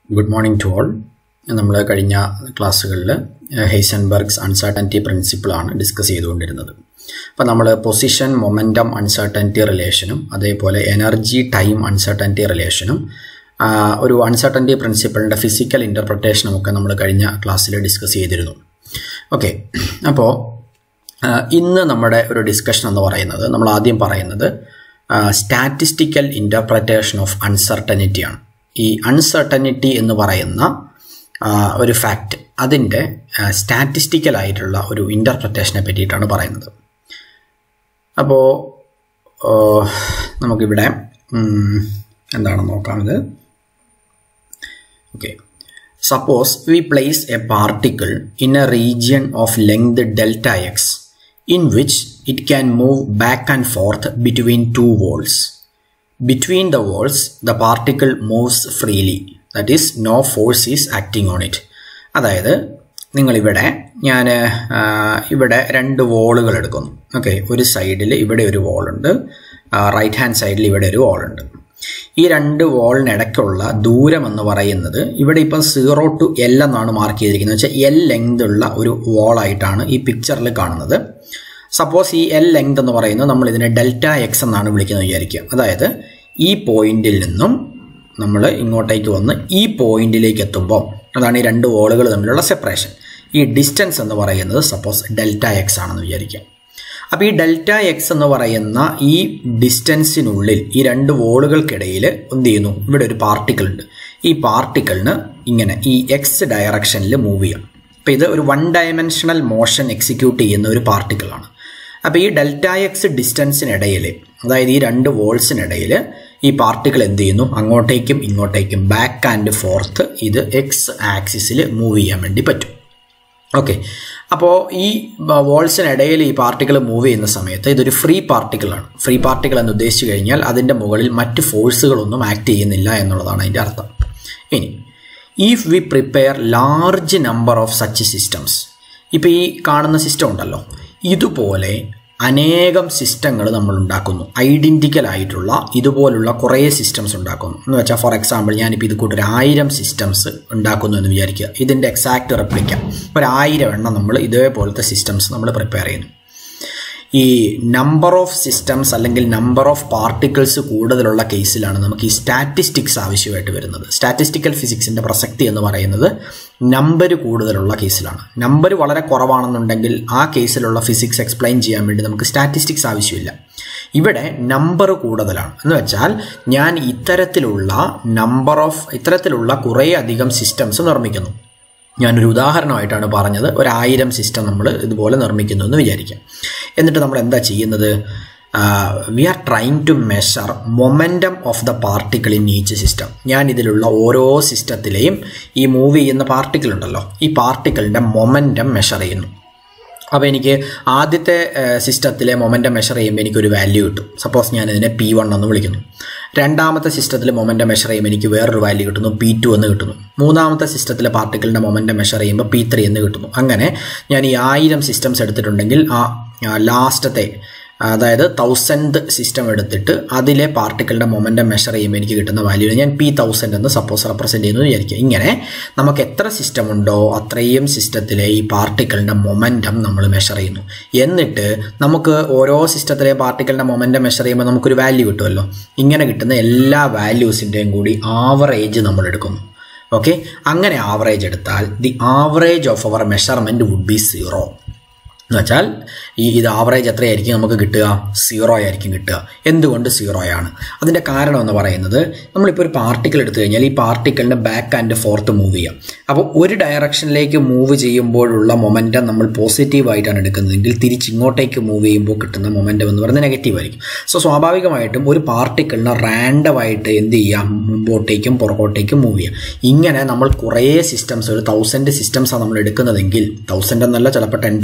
Good morning to all നമ്മൾ കഴിഞ്ഞ ക്ലാസ്സുകളിൽ ഹെയ്സൻബർഗ്സ് അൺസർട്ടൻറ്റി പ്രിൻസിപ്പിളാണ് ഡിസ്കസ് ചെയ്തുകൊണ്ടിരുന്നത് അപ്പോൾ നമ്മൾ പൊസിഷൻ മൊമെൻറ്റം അൺസർട്ടൻറ്റി റിലേഷനും അതേപോലെ എനർജി ടൈം അൺസർട്ടൻറ്റി റിലേഷനും ഒരു അൺസർട്ടൻറ്റി പ്രിൻസിപ്പിളിൻ്റെ ഫിസിക്കൽ ഇൻ്റർപ്രിട്ടേഷനും ഒക്കെ നമ്മൾ കഴിഞ്ഞ ക്ലാസ്സിൽ ഡിസ്കസ് ചെയ്തിരുന്നു ഓക്കെ അപ്പോൾ ഇന്ന് നമ്മുടെ ഒരു ഡിസ്കഷൻ എന്ന് പറയുന്നത് നമ്മൾ ആദ്യം പറയുന്നത് സ്റ്റാറ്റിസ്റ്റിക്കൽ ഇൻ്റർപ്രിട്ടേഷൻ ഓഫ് അൺസർട്ടനിറ്റിയാണ് ഈ അൺസർട്ടനിറ്റി എന്ന് പറയുന്ന ഒരു ഫാക്റ്റ് അതിൻ്റെ സ്റ്റാറ്റിസ്റ്റിക്കൽ ആയിട്ടുള്ള ഒരു ഇൻ്റർപ്രിട്ടേഷനെ പറ്റിയിട്ടാണ് പറയുന്നത് അപ്പോൾ നമുക്കിവിടെ എന്താണ് നോക്കാമത് okay suppose we place a particle in a region of length delta x in which it can move back and forth between two walls. Between the walls, the particle moves freely. That is, no force is acting on it. അതായത് നിങ്ങളിവിടെ ഞാൻ ഇവിടെ രണ്ട് വോളുകൾ എടുക്കുന്നു okay ഒരു സൈഡിൽ ഇവിടെ ഒരു വോളുണ്ട് റൈറ്റ് ഹാൻഡ് സൈഡിൽ ഇവിടെ ഒരു വോളുണ്ട് ഈ രണ്ട് വോളിനിടയ്ക്കുള്ള ദൂരം എന്ന് പറയുന്നത് ഇവിടെ ഇപ്പം സീറോ ടു എൽ എന്നാണ് മാർക്ക് ചെയ്തിരിക്കുന്നത് വെച്ചാൽ എൽ ലെങ്ത് ഉള്ള ഒരു വോളായിട്ടാണ് ഈ പിക്ചറിൽ കാണുന്നത് സപ്പോസ് ഈ എൽ ലെങ്ത് എന്ന് പറയുന്നത് നമ്മൾ ഇതിനെ ഡെൽറ്റ എക്സ് എന്നാണ് വിളിക്കുന്നത് വിചാരിക്കുക അതായത് ഈ പോയിന്റിൽ നിന്നും നമ്മൾ ഇങ്ങോട്ടേക്ക് വന്ന് ഈ പോയിന്റിലേക്ക് എത്തുമ്പോൾ അതാണ് ഈ രണ്ട് വോളുകൾ തമ്മിലുള്ള സെപ്പറേഷൻ ഈ ഡിസ്റ്റൻസ് എന്ന് പറയുന്നത് സപ്പോസ് ഡെൽറ്റ എക്സ് ആണെന്ന് വിചാരിക്കാം അപ്പോൾ ഈ ഡെൽറ്റ എക്സ് എന്ന് പറയുന്ന ഈ ഡിസ്റ്റൻസിനുള്ളിൽ ഈ രണ്ട് വോളുകൾക്കിടയിൽ എന്ത് ചെയ്യുന്നു ഇവിടെ ഒരു പാർട്ടിക്കിൾ ഉണ്ട് ഈ പാർട്ടിക്കിളിന് ഇങ്ങനെ ഈ എക്സ് ഡയറക്ഷനിൽ മൂവ് ചെയ്യാം അപ്പോൾ ഇത് ഒരു വൺ ഡയമെൻഷണൽ മോഷൻ എക്സിക്യൂട്ട് ചെയ്യുന്ന ഒരു പാർട്ടിക്കിളാണ് അപ്പോൾ ഈ ഡെൽറ്റ എക്സ് ഡിസ്റ്റൻസിനിടയിൽ അതായത് ഈ രണ്ട് വോൾസിനിടയിൽ ഈ പാർട്ടിക്കിൾ എന്ത് ചെയ്യുന്നു അങ്ങോട്ടേക്കും ഇങ്ങോട്ടേക്കും ബാക്ക് ആൻഡ് ഫോർത്ത് ഇത് എക്സ് ആക്സിസിൽ മൂവ് ചെയ്യാൻ വേണ്ടി പറ്റും ഓക്കെ അപ്പോൾ ഈ വോൾസിനിടയിൽ ഈ പാർട്ടിക്കിൾ മൂവ് ചെയ്യുന്ന സമയത്ത് ഇതൊരു ഫ്രീ പാർട്ടിക്കിളാണ് ഫ്രീ പാർട്ടിക്കിൾ എന്ന് ഉദ്ദേശിച്ചു കഴിഞ്ഞാൽ അതിൻ്റെ മുകളിൽ മറ്റ് ഫോഴ്സുകളൊന്നും ആക്ട് ചെയ്യുന്നില്ല എന്നുള്ളതാണ് അതിൻ്റെ അർത്ഥം ഇനി if we prepare large number of such systems ഇപ്പോൾ ഈ കാണുന്ന സിസ്റ്റം ഉണ്ടല്ലോ ഇതുപോലെ അനേകം സിസ്റ്റങ്ങൾ നമ്മൾ ഉണ്ടാക്കുന്നു ഐഡൻറ്റിക്കൽ ആയിട്ടുള്ള ഇതുപോലുള്ള കുറേ സിസ്റ്റംസ് ഉണ്ടാക്കുന്നു എന്ന് വെച്ചാൽ ഫോർ എക്സാമ്പിൾ ഞാനിപ്പോൾ ഇത് കൂട്ടൊരു ആയിരം സിസ്റ്റംസ് ഉണ്ടാക്കുന്നു എന്ന് വിചാരിക്കുക ഇതിൻ്റെ എക്സാക്റ്റ് റെപ്ലിക്ക ഒരു ആയിരം എണ്ണം നമ്മൾ ഇതേപോലത്തെ സിസ്റ്റംസ് നമ്മൾ പ്രിപ്പയർ ചെയ്യുന്നു ഈ നമ്പർ ഓഫ് സിസ്റ്റംസ് അല്ലെങ്കിൽ നമ്പർ ഓഫ് പാർട്ടിക്കിൾസ് കൂടുതലുള്ള കേസിലാണ് നമുക്ക് ഈ സ്റ്റാറ്റിസ്റ്റിക്സ് ആവശ്യമായിട്ട് വരുന്നത് സ്റ്റാറ്റിസ്റ്റിക്കൽ ഫിസിക്സിൻ്റെ പ്രസക്തി എന്ന് പറയുന്നത് നമ്പർ കൂടുതലുള്ള കേസിലാണ് നമ്പർ വളരെ കുറവാണെന്നുണ്ടെങ്കിൽ ആ കേസിലുള്ള ഫിസിക്സ് എക്സ്പ്ലെയിൻ ചെയ്യാൻ വേണ്ടി നമുക്ക് സ്റ്റാറ്റിസ്റ്റിക്സ് ആവശ്യമില്ല ഇവിടെ നമ്പർ കൂടുതലാണ് എന്ന് വെച്ചാൽ ഞാൻ ഇത്തരത്തിലുള്ള നമ്പർ ഓഫ് ഇത്തരത്തിലുള്ള കുറേ അധികം സിസ്റ്റംസ് നിർമ്മിക്കുന്നു ഞാനൊരു ഉദാഹരണമായിട്ടാണ് പറഞ്ഞത് ഒരായിരം സിസ്റ്റം നമ്മൾ ഇതുപോലെ നിർമ്മിക്കുന്നു എന്ന് വിചാരിക്കാം എന്നിട്ട് നമ്മൾ എന്താ ചെയ്യുന്നത് we are trying to measure momentum of the particle in each system ഞാൻ ഇതിലുള്ള ഓരോ സിസ്റ്റത്തിലെയും ഈ മൂവ് ചെയ്യുന്ന പാർട്ടിക്കിൾ ഉണ്ടല്ലോ ഈ പാർട്ടിക്കിളിൻ്റെ മൊമെൻറ്റം മെഷർ ചെയ്യുന്നു അപ്പോൾ എനിക്ക് ആദ്യത്തെ സിസ്റ്റത്തിലെ മൊമെൻറ്റം മെഷർ ചെയ്യുമ്പോൾ എനിക്കൊരു വാല്യൂ കിട്ടും സപ്പോസ് ഞാൻ ഇതിനെ പി വൺ എന്ന് വിളിക്കുന്നു രണ്ടാമത്തെ സിസ്റ്റത്തിൽ മൊമെൻറ്റം മെഷർ ചെയ്യുമ്പോൾ എനിക്ക് വേറൊരു വാല്യൂ കിട്ടുന്നു പി ടു എന്ന് കിട്ടുന്നു മൂന്നാമത്തെ സിസ്റ്റത്തിലെ പാർട്ടിക്കിളിൻ്റെ മൊമെൻറ്റം മെഷർ ചെയ്യുമ്പോൾ പി ത്രീ എന്ന് കിട്ടുന്നു അങ്ങനെ ഞാൻ ഈ ആയിരം സിസ്റ്റംസ് എടുത്തിട്ടുണ്ടെങ്കിൽ ആ ലാസ്റ്റത്തെ അതായത് തൗസൻഡ് സിസ്റ്റം എടുത്തിട്ട് അതിലെ പാർട്ടിക്കിളിൻ്റെ മൊമെൻറ്റം മെഷർ ചെയ്യുമ്പോൾ എനിക്ക് കിട്ടുന്ന വാല്യൂ ഞാൻ പി തൗസൻഡ് എന്ന് സപ്പോസ് റെപ്രസെൻറ്റ് ചെയ്യുന്നു വിചാരിക്കുക ഇങ്ങനെ നമുക്ക് എത്ര സിസ്റ്റം ഉണ്ടോ അത്രയും സിസ്റ്റത്തിലെ ഈ പാർട്ടിക്കിളിൻ്റെ മൊമെൻറ്റം നമ്മൾ മെഷർ ചെയ്യുന്നു എന്നിട്ട് നമുക്ക് ഓരോ സിസ്റ്റത്തിലെ പാർട്ടിക്കിളിൻ്റെ മൊമെൻറ്റം മെഷർ ചെയ്യുമ്പോൾ നമുക്കൊരു വാല്യൂ കിട്ടുമല്ലോ ഇങ്ങനെ കിട്ടുന്ന എല്ലാ വാല്യൂസിൻ്റെയും കൂടി ആവറേജ് നമ്മൾ എടുക്കുന്നു ഓക്കെ അങ്ങനെ ആവറേജ് എടുത്താൽ the average of our measurement would be zero എന്ന് വെച്ചാൽ ഈ ഇത് ആവറേജ് എത്രയായിരിക്കും നമുക്ക് കിട്ടുക സീറോ ആയിരിക്കും കിട്ടുക എന്തുകൊണ്ട് സീറോ ആണ് അതിൻ്റെ കാരണം എന്ന് പറയുന്നത് നമ്മളിപ്പോൾ ഒരു പാർട്ടിക്കിൾ എടുത്തു കഴിഞ്ഞാൽ ഈ പാർട്ടിക്കിളിന് ബാക്ക് ആൻഡ് ഫോർത്ത് മൂവ് ചെയ്യാം അപ്പോൾ ഒരു ഡയറക്ഷനിലേക്ക് മൂവ് ചെയ്യുമ്പോഴുള്ള മൊമെൻറ്റം നമ്മൾ പോസിറ്റീവ് ആയിട്ടാണ് എടുക്കുന്നതെങ്കിൽ തിരിച്ച് ഇങ്ങോട്ടേക്ക് മൂവ് ചെയ്യുമ്പോൾ കിട്ടുന്ന മൊമെൻറ്റം എന്ന് പറയുന്നത് നെഗറ്റീവ് ആയിരിക്കും സോ സ്വാഭാവികമായിട്ടും ഒരു പാർട്ടിക്കിളിന് റാൻഡമായിട്ട് എന്ത് ചെയ്യാം മുമ്പോട്ടേക്കും പുറകോട്ടേക്കും മൂവ് ചെയ്യാം ഇങ്ങനെ നമ്മൾ കുറേ സിസ്റ്റംസ് ഒരു തൗസൻഡ് സിസ്റ്റംസാണ് നമ്മൾ എടുക്കുന്നതെങ്കിൽ തൗസൻഡ് എന്നല്ല ചിലപ്പോൾ ടെൻ തൗസൻഡ് ആവാം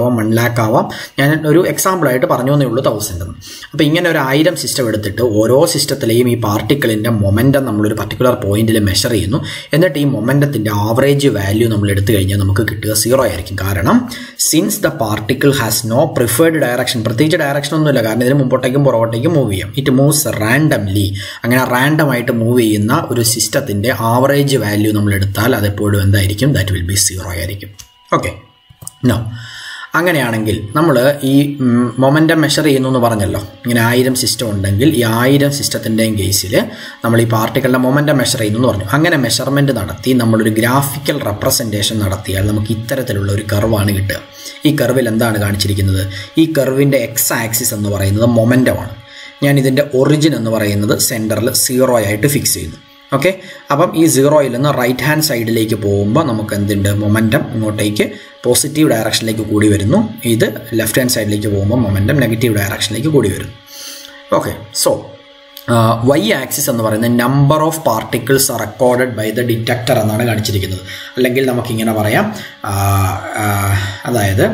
ആവാം വൺ ലാക്ക് ആവാം ഞാൻ ഒരു എക്സാമ്പിൾ ആയിട്ട് പറഞ്ഞു എന്നേ ഉള്ളൂ തൗസൻഡ് എന്ന് അപ്പോൾ ഇങ്ങനെ ഒരു ആയിരം സിസ്റ്റം എടുത്തിട്ട് ഓരോ സിസ്റ്റത്തിലെയും ഈ പാർട്ടിക്കിളിൻ്റെ മൊമെൻറ്റം നമ്മളൊരു പർട്ടിക്കുലർ പോയിന്റിൽ മെഷർ ചെയ്യുന്നു എന്നിട്ട് ഈ മൊമെൻറ്റത്തിൻ്റെ ആവറേജ് വാല്യൂ നമ്മൾ എടുത്തു കഴിഞ്ഞാൽ നമുക്ക് കിട്ടുക സീറോ ആയിരിക്കും കാരണം since the particle has no preferred direction പ്രത്യേകിച്ച് ഡയറക്ഷൻ ഒന്നുമില്ല കാരണം ഇതിന് മുമ്പോട്ടേക്കും പുറകോട്ടേക്കും മൂവ് ചെയ്യാം ഇറ്റ് മൂവ്സ് റാൻഡംലി അങ്ങനെ റാൻഡം ആയിട്ട് മൂവ് ചെയ്യുന്ന ഒരു സിസ്റ്റത്തിൻ്റെ ആവറേജ് വാല്യൂ നമ്മൾ എടുത്താൽ അതെപ്പോഴും എന്തായിരിക്കും ദാറ്റ് വിൽ ബി സീറോ ആയിരിക്കും ഓക്കെ നോ അങ്ങനെയാണെങ്കിൽ നമ്മൾ ഈ മൊമെൻറ്റം മെഷർ ചെയ്യുന്നു എന്ന് പറഞ്ഞല്ലോ ഇങ്ങനെ ആയിരം സിസ്റ്റം ഉണ്ടെങ്കിൽ ഈ ആയിരം സിസ്റ്റത്തിൻ്റെയും കേസിൽ നമ്മൾ ഈ പാർട്ടിക്കളുടെ മൊമെൻറ്റം മെഷർ ചെയ്യുന്നു എന്ന് പറഞ്ഞു അങ്ങനെ മെഷർമെൻറ്റ് നടത്തി നമ്മളൊരു ഗ്രാഫിക്കൽ റെപ്രസെൻറ്റേഷൻ നടത്തിയാൽ നമുക്ക് ഇത്തരത്തിലുള്ള ഒരു കർവാണ് കിട്ടുക ഈ കർവിൽ എന്താണ് കാണിച്ചിരിക്കുന്നത് ഈ കർവിൻ്റെ എക്സ് ആക്സിസ് എന്ന് പറയുന്നത് മൊമെൻറ്റമാണ് ഞാൻ ഇതിൻ്റെ ഒറിജിൻ എന്ന് പറയുന്നത് സെൻറ്ററിൽ സീറോ ആയിട്ട് ഫിക്സ് ചെയ്യുന്നു ഓക്കെ അപ്പം ഈ സീറോയിൽ നിന്ന് റൈറ്റ് ഹാൻഡ് സൈഡിലേക്ക് പോകുമ്പോൾ നമുക്ക് എന്തുണ്ട് മൊമെൻറ്റം ഇങ്ങോട്ടേക്ക് പോസിറ്റീവ് ഡയറക്ഷനിലേക്ക് കൂടി വരുന്നു ഇത് ലെഫ്റ്റ് ഹാൻഡ് സൈഡിലേക്ക് പോകുമ്പോൾ മൊമെൻറ്റം നെഗറ്റീവ് ഡയറക്ഷനിലേക്ക് കൂടി വരുന്നു ഓക്കെ സോ വൈ ആക്സിസ് എന്ന് പറയുന്നത് number of particles are recorded by the detector എന്നാണ് കാണിച്ചിരിക്കുന്നത് അല്ലെങ്കിൽ നമുക്കിങ്ങനെ പറയാം അതായത്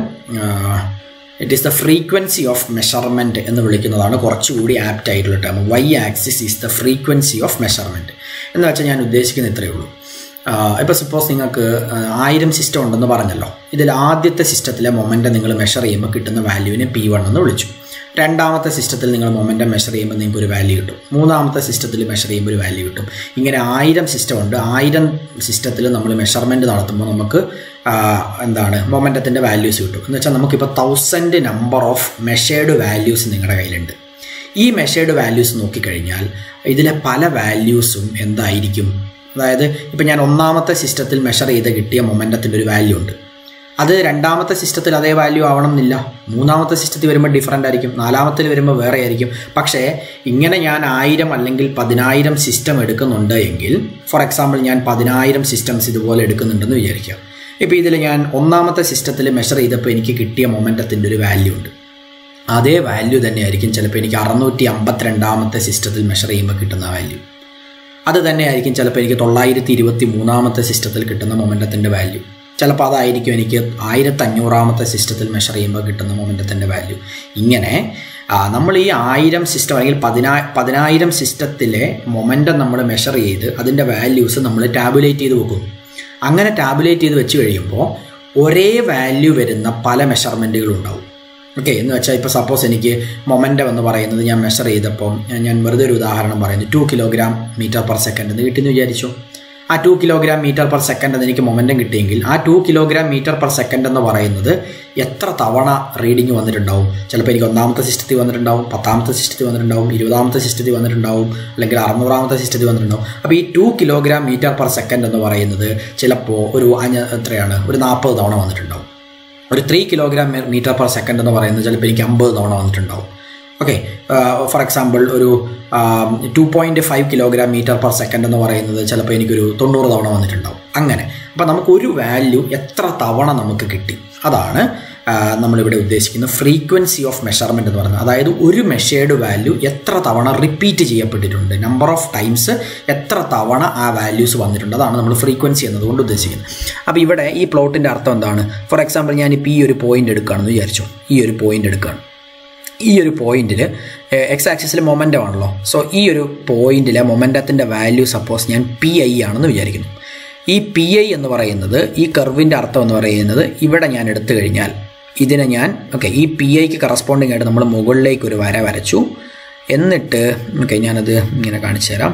it is the frequency of measurement എന്ന് വിളിക്കുന്നതാണ് കുറച്ചുകൂടി ആപ്റ്റ് ആയിട്ടുള്ള term y axis is the frequency of measurement എന്ന് വെച്ചാൽ ഞാൻ ഉദ്ദേശിക്കുന്നത് ഇത്രയേ ഉള്ളൂ ഇപ്പോൾ സപ്പോസ് നിങ്ങൾക്ക് ആയിരം സിസ്റ്റം ഉണ്ടെന്ന് പറഞ്ഞല്ലോ ഇതിൽ ആദ്യത്തെ സിസ്റ്റത്തിലെ മൊമെൻറ്റം നിങ്ങൾ മെഷർ ചെയ്യുമ്പോൾ കിട്ടുന്ന വാല്യൂവിനെ പി വൺ എന്ന് വിളിച്ചു രണ്ടാമത്തെ സിസ്റ്റത്തിൽ നിങ്ങൾ മൊമെൻറ്റം മെഷർ ചെയ്യുമ്പോൾ നിങ്ങൾക്ക് ഒരു വാല്യൂ കിട്ടും മൂന്നാമത്തെ സിസ്റ്റത്തിൽ മെഷർ ചെയ്യുമ്പോൾ ഒരു വാല്യൂ കിട്ടും ഇങ്ങനെ ആയിരം സിസ്റ്റം ഉണ്ട് ആയിരം സിസ്റ്റത്തിൽ നമ്മൾ മെഷർമെൻറ്റ് നടത്തുമ്പോൾ നമുക്ക് എന്താണ് മൊമെൻറ്റത്തിൻ്റെ വാല്യൂസ് കിട്ടും എന്ന് വെച്ചാൽ നമുക്കിപ്പോൾ thousand number of measured values നിങ്ങളുടെ കയ്യിലുണ്ട് ഈ മെഷേർഡ് വാല്യൂസ് നോക്കിക്കഴിഞ്ഞാൽ ഇതിലെ പല വാല്യൂസും എന്തായിരിക്കും അതായത് ഇപ്പം ഞാൻ ഒന്നാമത്തെ സിസ്റ്റത്തിൽ മെഷർ ചെയ്ത് കിട്ടിയ മൊമെൻറ്റത്തിൻ്റെ ഒരു വാല്യൂ ഉണ്ട് അത് രണ്ടാമത്തെ സിസ്റ്റത്തിൽ അതേ വാല്യൂ ആവണം എന്നില്ല മൂന്നാമത്തെ സിസ്റ്റത്തിൽ വരുമ്പോൾ ഡിഫറൻ്റ് ആയിരിക്കും നാലാമത്തിൽ വരുമ്പോൾ വേറെ ആയിരിക്കും പക്ഷേ ഇങ്ങനെ ഞാൻ ആയിരം അല്ലെങ്കിൽ പതിനായിരം സിസ്റ്റം എടുക്കുന്നുണ്ട് എങ്കിൽ ഫോർ എക്സാമ്പിൾ ഞാൻ പതിനായിരം സിസ്റ്റംസ് ഇതുപോലെ എടുക്കുന്നുണ്ടെന്ന് വിചാരിക്കാം ഇപ്പോൾ ഇതിൽ ഞാൻ ഒന്നാമത്തെ സിസ്റ്റത്തിൽ മെഷർ ചെയ്തപ്പോൾ എനിക്ക് കിട്ടിയ മൊമെൻറ്റത്തിൻ്റെ ഒരു വാല്യൂ ഉണ്ട് അതേ വാല്യൂ തന്നെയായിരിക്കും ചിലപ്പോൾ എനിക്ക് അറുന്നൂറ്റി അമ്പത്തിരണ്ടാമത്തെ സിസ്റ്റത്തിൽ മെഷർ ചെയ്യുമ്പോൾ കിട്ടുന്ന വാല്യൂ അത് തന്നെയായിരിക്കും ചിലപ്പോൾ എനിക്ക് തൊള്ളായിരത്തി ഇരുപത്തി മൂന്നാമത്തെ സിസ്റ്റത്തിൽ കിട്ടുന്ന മൊമെൻറ്റത്തിൻ്റെ വാല്യൂ ചിലപ്പോൾ അതായിരിക്കും എനിക്ക് ആയിരത്തി അഞ്ഞൂറാമത്തെ സിസ്റ്റത്തിൽ മെഷർ ചെയ്യുമ്പോൾ കിട്ടുന്ന മൊമെൻറ്റത്തിൻ്റെ വാല്യൂ ഇങ്ങനെ നമ്മൾ ഈ ആയിരം സിസ്റ്റം അല്ലെങ്കിൽ പതിനാ പതിനായിരം സിസ്റ്റത്തിലെ മൊമെൻറ്റം നമ്മൾ മെഷർ ചെയ്ത് അതിൻ്റെ വാല്യൂസ് നമ്മൾ ടാബുലേറ്റ് ചെയ്ത് വെക്കും അങ്ങനെ ടാബുലേറ്റ് ചെയ്ത് വെച്ച് കഴിയുമ്പോൾ ഒരേ വാല്യൂ വരുന്ന പല മെഷർമെൻറ്റുകളും ഉണ്ടാവും ഓക്കെ എന്ന് വെച്ചാൽ ഇപ്പോൾ സപ്പോസ് എനിക്ക് മൊമെൻറ്റം എന്ന് പറയുന്നത് ഞാൻ മെഷർ ചെയ്തപ്പോൾ ഞാൻ വെറുതെ ഒരു ഉദാഹരണം പറയുന്നു two kilogram metre per second എന്ന് കിട്ടിയെന്ന് വിചാരിച്ചു ആ two kilogram metre per second എന്ന് എനിക്ക് മൊമെൻറ്റം കിട്ടിയെങ്കിൽ ആ two kilogram metre per second എന്ന് പറയുന്നത് എത്ര തവണ റീഡിങ് വന്നിട്ടുണ്ടാവും ചിലപ്പോൾ എനിക്ക് ഒന്നാമത്തെ സിസ്റ്റത്തിൽ വന്നിട്ടുണ്ടാവും പത്താമത്തെ സിസ്റ്റത്തിൽ വന്നിട്ടുണ്ടാവും ഇരുപതാമത്തെ സിസ്റ്റത്തിൽ വന്നിട്ടുണ്ടാവും അല്ലെങ്കിൽ അറുന്നൂറാമത്തെ സിസ്റ്റത്തിൽ വന്നിട്ടുണ്ടാവും അപ്പോൾ ഈ two kilogram metre per second എന്ന് പറയുന്നത് ചിലപ്പോൾ ഒരു അഞ്ഞ എത്രയാണ് ഒരു നാൽപ്പത് തവണ വന്നിട്ടുണ്ടാവും ഒരു three kilogram metre per second എന്ന് പറയുന്നത് ചിലപ്പോൾ എനിക്ക് അമ്പത് തവണ വന്നിട്ടുണ്ടാവും ഓക്കെ ഫോർ എക്സാമ്പിൾ ഒരു two point five kilogram metre per second എന്ന് പറയുന്നത് ചിലപ്പോൾ എനിക്കൊരു തൊണ്ണൂറ് തവണ വന്നിട്ടുണ്ടാവും അങ്ങനെ അപ്പോൾ നമുക്കൊരു വാല്യൂ എത്ര തവണ നമുക്ക് കിട്ടി അതാണ് നമ്മളിവിടെ ഉദ്ദേശിക്കുന്ന ഫ്രീക്വൻസി ഓഫ് മെഷർമെൻറ്റ് എന്ന് പറയുന്നത് അതായത് ഒരു മെഷേർഡ് വാല്യൂ എത്ര തവണ റിപ്പീറ്റ് ചെയ്യപ്പെട്ടിട്ടുണ്ട് നമ്പർ ഓഫ് ടൈംസ് എത്ര തവണ ആ വാല്യൂസ് വന്നിട്ടുണ്ട് അതാണ് നമ്മൾ ഫ്രീക്വൻസി എന്നതുകൊണ്ട് ഉദ്ദേശിക്കുന്നത് അപ്പോൾ ഇവിടെ ഈ പ്ലോട്ടിൻ്റെ അർത്ഥം എന്താണ് ഫോർ എക്സാമ്പിൾ ഞാനിപ്പോൾ ഈ ഒരു പോയിന്റ് എടുക്കുകയാണെന്ന് വിചാരിച്ചു ഈ ഒരു പോയിന്റ് എടുക്കുകയാണ് ഈ ഒരു പോയിന്റിൽ എക്സ് ആക്സിസിൽ മൊമെൻ്റം ആണല്ലോ സോ ഈ ഒരു പോയിന്റിലെ മൊമെൻ്റത്തിൻ്റെ വാല്യൂ സപ്പോസ് ഞാൻ പി ഐ ആണെന്ന് വിചാരിക്കുന്നു ഈ പി ഐ എന്ന് പറയുന്നത് ഈ കർവിൻ്റെ അർത്ഥം എന്ന് പറയുന്നത് ഇവിടെ ഞാൻ എടുത്തു കഴിഞ്ഞാൽ ഇതിനെ ഞാൻ ഓക്കെ ഈ പി ഐക്ക് കറസ്പോണ്ടിങ് ആയിട്ട് നമ്മൾ മുകളിലേക്ക് ഒരു വര വരച്ചു എന്നിട്ട് ഓക്കെ ഞാനത് ഇങ്ങനെ കാണിച്ചു തരാം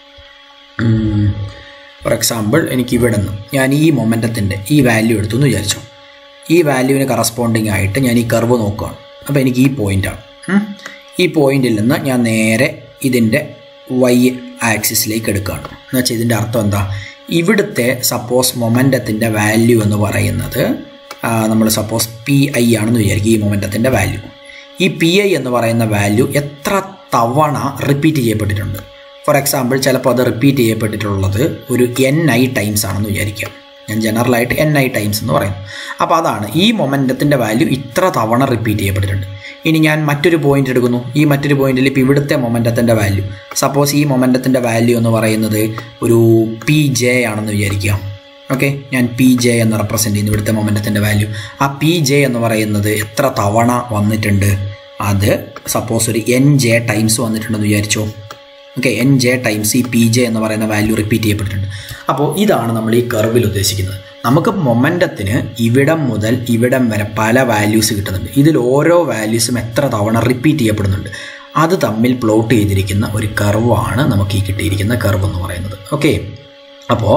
ഫോർ എക്സാമ്പിൾ എനിക്ക് ഇവിടെ നിന്ന് ഞാൻ ഈ മൊമെൻറ്റത്തിൻ്റെ ഈ വാല്യൂ എടുത്തു എന്ന് വിചാരിച്ചു ഈ വാല്യൂവിന് കറസ്പോണ്ടിങ് ആയിട്ട് ഞാൻ ഈ കർവ് നോക്കുകയാണ് അപ്പോൾ എനിക്ക് ഈ പോയിൻ്റാണ് ഈ പോയിന്റിൽ നിന്ന് ഞാൻ നേരെ ഇതിൻ്റെ വൈ ആക്സിസിലേക്ക് എടുക്കുകയാണ് എന്ന് വെച്ചാൽ ഇതിൻ്റെ അർത്ഥം എന്താ ഇവിടുത്തെ സപ്പോസ് മൊമെൻറ്റത്തിൻ്റെ വാല്യൂ എന്ന് പറയുന്നത് നമ്മൾ സപ്പോസ് പി ഐ ആണെന്ന് വിചാരിക്കും ഈ മൊമെൻറ്റത്തിൻ്റെ വാല്യൂ ഈ പി ഐ എന്ന് പറയുന്ന വാല്യൂ എത്ര തവണ റിപ്പീറ്റ് ചെയ്യപ്പെട്ടിട്ടുണ്ട് ഫോർ എക്സാമ്പിൾ ചിലപ്പോൾ അത് റിപ്പീറ്റ് ചെയ്യപ്പെട്ടിട്ടുള്ളത് ഒരു എൻ ഐ ടൈംസ് ആണെന്ന് വിചാരിക്കാം ഞാൻ ജനറലായിട്ട് എൻ ഐ ടൈംസ് എന്ന് പറയുന്നു അപ്പോൾ അതാണ് ഈ മൊമെൻറ്റത്തിൻ്റെ വാല്യൂ ഇത്ര തവണ റിപ്പീറ്റ് ചെയ്യപ്പെട്ടിട്ടുണ്ട് ഇനി ഞാൻ മറ്റൊരു പോയിന്റ് എടുക്കുന്നു ഈ മറ്റൊരു പോയിന്റിൽ ഇപ്പോൾ ഇവിടുത്തെ മൊമെൻറ്റത്തിൻ്റെ വാല്യൂ സപ്പോസ് ഈ മൊമെൻറ്റത്തിൻ്റെ വാല്യൂ എന്ന് പറയുന്നത് ഒരു പി ജെ ആണെന്ന് വിചാരിക്കുക ഓക്കെ ഞാൻ പി ജെ എന്ന് റെപ്രസെൻ്റ് ചെയ്യുന്നു ഇവിടുത്തെ മൊമെൻറ്റത്തിൻ്റെ വാല്യൂ ആ പി ജെ എന്ന് പറയുന്നത് എത്ര തവണ വന്നിട്ടുണ്ട് അത് സപ്പോസ് ഒരു എൻ ജെ ടൈംസ് വന്നിട്ടുണ്ടെന്ന് വിചാരിച്ചോ ഓക്കെ എൻ ജെ ടൈംസ് ഈ പി ജെ എന്ന് പറയുന്ന വാല്യൂ റിപ്പീറ്റ് ചെയ്യപ്പെട്ടിട്ടുണ്ട് അപ്പോൾ ഇതാണ് നമ്മൾ ഈ കർവിൽ ഉദ്ദേശിക്കുന്നത് നമുക്ക് മൊമെൻറ്റത്തിന് ഇവിടം മുതൽ ഇവിടം വരെ പല വാല്യൂസ് കിട്ടുന്നുണ്ട് ഇതിൽ ഓരോ വാല്യൂസും എത്ര തവണ റിപ്പീറ്റ് ചെയ്യപ്പെടുന്നുണ്ട് അത് തമ്മിൽ പ്ലോട്ട് ചെയ്തിരിക്കുന്ന ഒരു കർവാണ് നമുക്ക് ഈ കിട്ടിയിരിക്കുന്ന കർവ് എന്ന് പറയുന്നത് ഓക്കെ അപ്പോൾ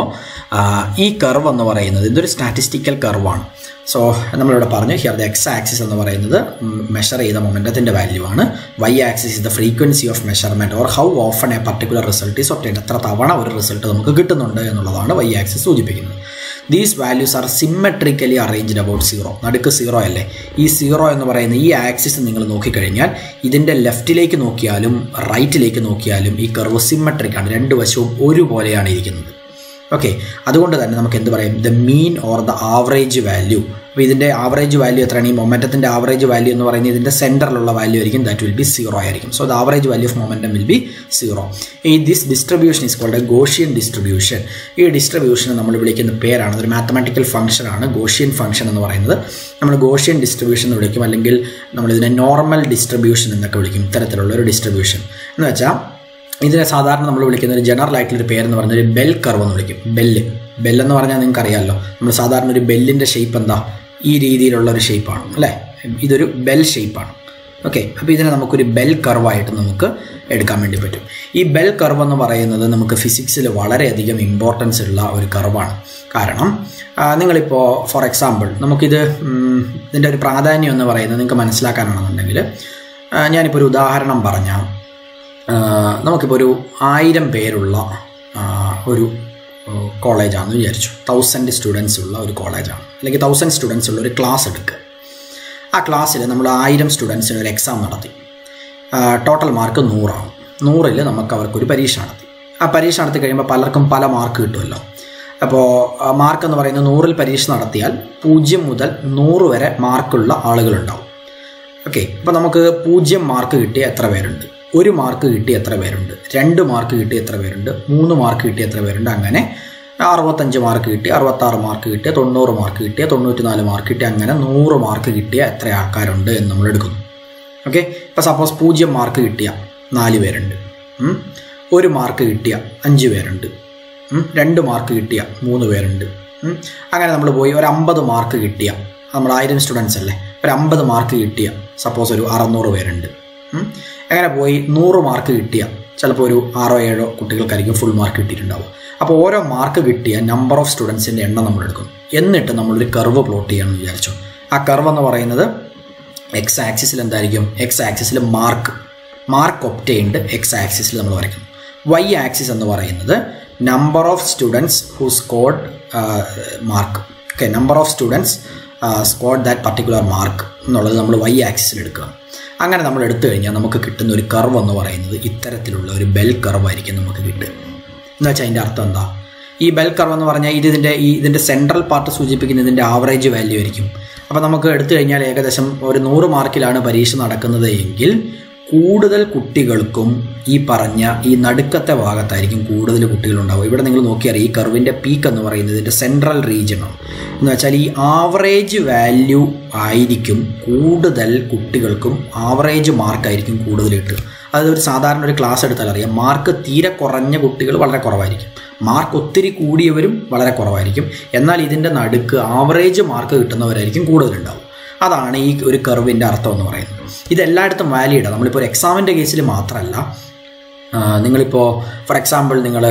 ഈ കർവ് എന്ന് പറയുന്നത് ഇതൊരു സ്റ്റാറ്റിസ്റ്റിക്കൽ കർവാണ് സോ നമ്മളിവിടെ പറഞ്ഞു ഹിയർ ദ എക്സ് ആക്സിസ് എന്ന് പറയുന്നത് മെഷർ ചെയ്ത മൊമെൻറ്റത്തിൻ്റെ വാല്യൂ ആണ് Y axis is the frequency of measurement or how often a particular result is obtain എത്ര തവണ ഒരു റിസൾട്ട് നമുക്ക് കിട്ടുന്നുണ്ട് എന്നുള്ളതാണ് വൈ ആക്സിസ് സൂചിപ്പിക്കുന്നത് these values are symmetrically arranged about zero നടുക്ക് സീറോ അല്ലേ ഈ സീറോ എന്ന് പറയുന്ന ഈ ആക്സിസ് നിങ്ങൾ നോക്കിക്കഴിഞ്ഞാൽ ഇതിൻ്റെ ലെഫ്റ്റിലേക്ക് നോക്കിയാലും റൈറ്റിലേക്ക് നോക്കിയാലും ഈ കർവ് സിമ്മട്രിക്കാണ് രണ്ട് വശവും ഒരുപോലെയാണ് ഇരിക്കുന്നത് ഓക്കെ അതുകൊണ്ട് തന്നെ നമുക്ക് എന്ത് പറയും the mean or the average value അപ്പോൾ ഇതിൻ്റെ ആവറേജ് വാല്യൂ എത്രയാണ് ഈ മൊമെൻറ്റത്തിൻ്റെ ആവറേജ് വാല്യൂ എന്ന് പറയുന്നത് ഇതിൻ്റെ സെൻറ്ററിലുള്ള വാല്യൂ ആയിരിക്കും ദാറ്റ് വിൽ ബി സീറോ ആയിരിക്കും so the average value of momentum will be zero ഈ this distribution is called a Gaussian distribution ഈ ഡിസ്ട്രിബ്യൂഷനെ നമ്മൾ വിളിക്കുന്ന പേരാണ് ഒരു മാത്തമാറ്റിക്കൽ ഫംഗ്ഷൻ ആണ് ഗോഷ്യൻ ഫംഗ്ഷൻ എന്ന് പറയുന്നത് നമ്മൾ ഗോഷ്യൻ ഡിസ്ട്രിബ്യൂഷൻ എന്ന് വിളിക്കും അല്ലെങ്കിൽ നമ്മളിതിനെ നോർമൽ ഡിസ്ട്രിബ്യൂഷൻ എന്നൊക്കെ വിളിക്കും ഇത്തരത്തിലുള്ള ഒരു ഡിസ്ട്രിബ്യൂഷൻ എന്ന് വെച്ചാൽ ഇതിനെ സാധാരണ നമ്മൾ വിളിക്കുന്ന ഒരു ജനറൽ ആയിട്ടുള്ളൊരു പേരെന്ന് പറഞ്ഞാൽ ഒരു ബെൽ കർവ് എന്ന് വിളിക്കും ബെല്ല് ബെല്ലെന്ന് പറഞ്ഞാൽ നിങ്ങൾക്ക് അറിയാമല്ലോ നമ്മൾ സാധാരണ ഒരു ബെല്ലിൻ്റെ ഷേപ്പ് എന്താ ഈ രീതിയിലുള്ള ഒരു ഷേപ്പാണ് അല്ലേ ഇതൊരു ബെൽ ഷേപ്പാണ് ഓക്കെ അപ്പോൾ ഇതിനെ നമുക്കൊരു ബെൽ കർവായിട്ട് നമുക്ക് എടുക്കാൻ വേണ്ടി പറ്റും ഈ ബെൽ കർവ് എന്ന് പറയുന്നത് നമുക്ക് ഫിസിക്സിൽ വളരെയധികം ഇമ്പോർട്ടൻസ് ഉള്ള ഒരു കർവാണ് കാരണം നിങ്ങളിപ്പോൾ ഫോർ എക്സാമ്പിൾ നമുക്കിത് ഇതിൻ്റെ ഒരു പ്രാധാന്യം എന്ന് പറയുന്നത് നിങ്ങൾക്ക് മനസ്സിലാക്കാനാണെന്നുണ്ടെങ്കിൽ ഞാനിപ്പോൾ ഒരു ഉദാഹരണം പറഞ്ഞാൽ നമുക്കിപ്പോൾ ഒരു ആയിരം പേരുള്ള ഒരു കോളേജാണെന്ന് വിചാരിച്ചു തൗസൻഡ് സ്റ്റുഡൻസ് ഉള്ള ഒരു കോളേജാണ് അല്ലെങ്കിൽ തൗസൻഡ് സ്റ്റുഡൻസ് ഉള്ള ഒരു ക്ലാസ് എടുക്കുക ആ ക്ലാസ്സിൽ നമ്മൾ ആയിരം സ്റ്റുഡൻസിന് ഒരു എക്സാം നടത്തി ടോട്ടൽ മാർക്ക് നൂറാണ് നൂറിൽ നമുക്ക് അവർക്കൊരു പരീക്ഷ നടത്തി ആ പരീക്ഷ നടത്തി കഴിയുമ്പോൾ പലർക്കും പല മാർക്ക് കിട്ടുമല്ലോ അപ്പോൾ മാർക്ക് എന്ന് പറയുന്നത് നൂറിൽ പരീക്ഷ നടത്തിയാൽ പൂജ്യം മുതൽ നൂറ് വരെ മാർക്കുള്ള ആളുകളുണ്ടാവും ഓക്കെ അപ്പോൾ നമുക്ക് പൂജ്യം മാർക്ക് കിട്ടിയ എത്ര പേരുണ്ട് ഒരു മാർക്ക് കിട്ടി എത്ര പേരുണ്ട് രണ്ട് മാർക്ക് കിട്ടി എത്ര പേരുണ്ട് മൂന്ന് മാർക്ക് കിട്ടി എത്ര പേരുണ്ട് അങ്ങനെ അറുപത്തഞ്ച് മാർക്ക് കിട്ടി അറുപത്താറ് മാർക്ക് കിട്ടിയ തൊണ്ണൂറ് മാർക്ക് കിട്ടിയ തൊണ്ണൂറ്റി നാല് മാർക്ക് കിട്ടിയ അങ്ങനെ നൂറ് മാർക്ക് കിട്ടിയ എത്ര ആൾക്കാരുണ്ട് എന്ന് നമ്മൾ എടുക്കുന്നു ഓക്കെ ഇപ്പോൾ സപ്പോസ് പൂജ്യം മാർക്ക് കിട്ടിയ നാല് പേരുണ്ട് ഒരു മാർക്ക് കിട്ടിയ അഞ്ച് പേരുണ്ട് രണ്ട് മാർക്ക് കിട്ടിയ മൂന്ന് പേരുണ്ട് അങ്ങനെ നമ്മൾ പോയി ഒരു അമ്പത് മാർക്ക് കിട്ടിയ നമ്മൾ ആയിരം സ്റ്റുഡൻസ് അല്ലേ ഒരു അമ്പത് മാർക്ക് കിട്ടിയ സപ്പോസ് ഒരു അറുന്നൂറ് പേരുണ്ട് അങ്ങനെ പോയി നൂറ് മാർക്ക് കിട്ടിയ ചിലപ്പോൾ ഒരു ആറോ ഏഴോ കുട്ടികൾക്കായിരിക്കും ഫുൾ മാർക്ക് കിട്ടിയിട്ടുണ്ടാവും അപ്പോൾ ഓരോ മാർക്ക് കിട്ടിയ നമ്പർ ഓഫ് സ്റ്റുഡൻസിൻ്റെ എണ്ണം നമ്മൾ എടുക്കും എന്നിട്ട് നമ്മളൊരു കർവ് പ്ലോട്ട് ചെയ്യണമെന്ന് വിചാരിച്ചു ആ കർവ് എന്ന് പറയുന്നത് എക്സ് ആക്സിസിൽ എന്തായിരിക്കും എക്സ് ആക്സിസിൽ മാർക്ക് മാർക്ക് ഒപ്റ്റൈൻഡ് എക്സ് ആക്സിസിൽ നമ്മൾ വരയ്ക്കുന്നു വൈ ആക്സിസ് എന്ന് പറയുന്നത് number of students who scored mark okay number of students scored that particular mark എന്നുള്ളത് നമ്മൾ വൈ ആക്സിസിൽ എടുക്കുക അങ്ങനെ നമ്മൾ എടുത്തു കഴിഞ്ഞാൽ നമുക്ക് കിട്ടുന്ന ഒരു കർവ് എന്ന് പറയുന്നത് ഇത്തരത്തിലുള്ള ഒരു ബെൽ കർവ് ആയിരിക്കും നമുക്ക് കിട്ടുക എന്ന് വെച്ചാൽ അതിൻ്റെ അർത്ഥം എന്താ ഈ ബെൽ കർവ് എന്ന് പറഞ്ഞാൽ ഇത് ഇതിൻ്റെ ഈ ഇതിൻ്റെ സെൻട്രൽ പാർട്ട് സൂചിപ്പിക്കുന്ന ഇതിൻ്റെ ആവറേജ് വാല്യൂ ആയിരിക്കും അപ്പോൾ നമുക്ക് എടുത്തു കഴിഞ്ഞാൽ ഏകദേശം ഒരു നൂറ് മാർക്കിലാണ് പരീക്ഷ നടക്കുന്നത് എങ്കിൽ കൂടുതൽ കുട്ടികൾക്കും ഈ പറഞ്ഞ ഈ നടുക്കത്തെ ഭാഗത്തായിരിക്കും കൂടുതൽ കുട്ടികളുണ്ടാവുക ഇവിടെ നിങ്ങൾ നോക്കിയാൽ ഈ കർവിൻ്റെ പീക്ക് എന്ന് പറയുന്നത് ഇതിൻ്റെ സെൻട്രൽ റീജിയനാണ് എന്ന് വെച്ചാൽ ഈ ആവറേജ് വാല്യൂ ആയിരിക്കും കൂടുതൽ കുട്ടികൾക്കും ആവറേജ് മാർക്കായിരിക്കും കൂടുതൽ കിട്ടുക അതായത് ഒരു സാധാരണ ഒരു ക്ലാസ് എടുത്താൽ അറിയാം മാർക്ക് തീരെ കുറഞ്ഞ കുട്ടികൾ വളരെ കുറവായിരിക്കും മാർക്ക് ഒത്തിരി കൂടിയവരും വളരെ കുറവായിരിക്കും എന്നാൽ ഇതിൻ്റെ നടുക്ക് ആവറേജ് മാർക്ക് കിട്ടുന്നവരായിരിക്കും കൂടുതലുണ്ടാവും അതാണ് ഈ ഒരു കർവിൻ്റെ അർത്ഥം എന്ന് പറയുന്നത് ഇതെല്ലായിടത്തും വാലിഡ് നമ്മളിപ്പോൾ ഒരു എക്സാമിൻ്റെ കേസിൽ മാത്രമല്ല നിങ്ങളിപ്പോൾ ഫോർ എക്സാമ്പിൾ നിങ്ങൾ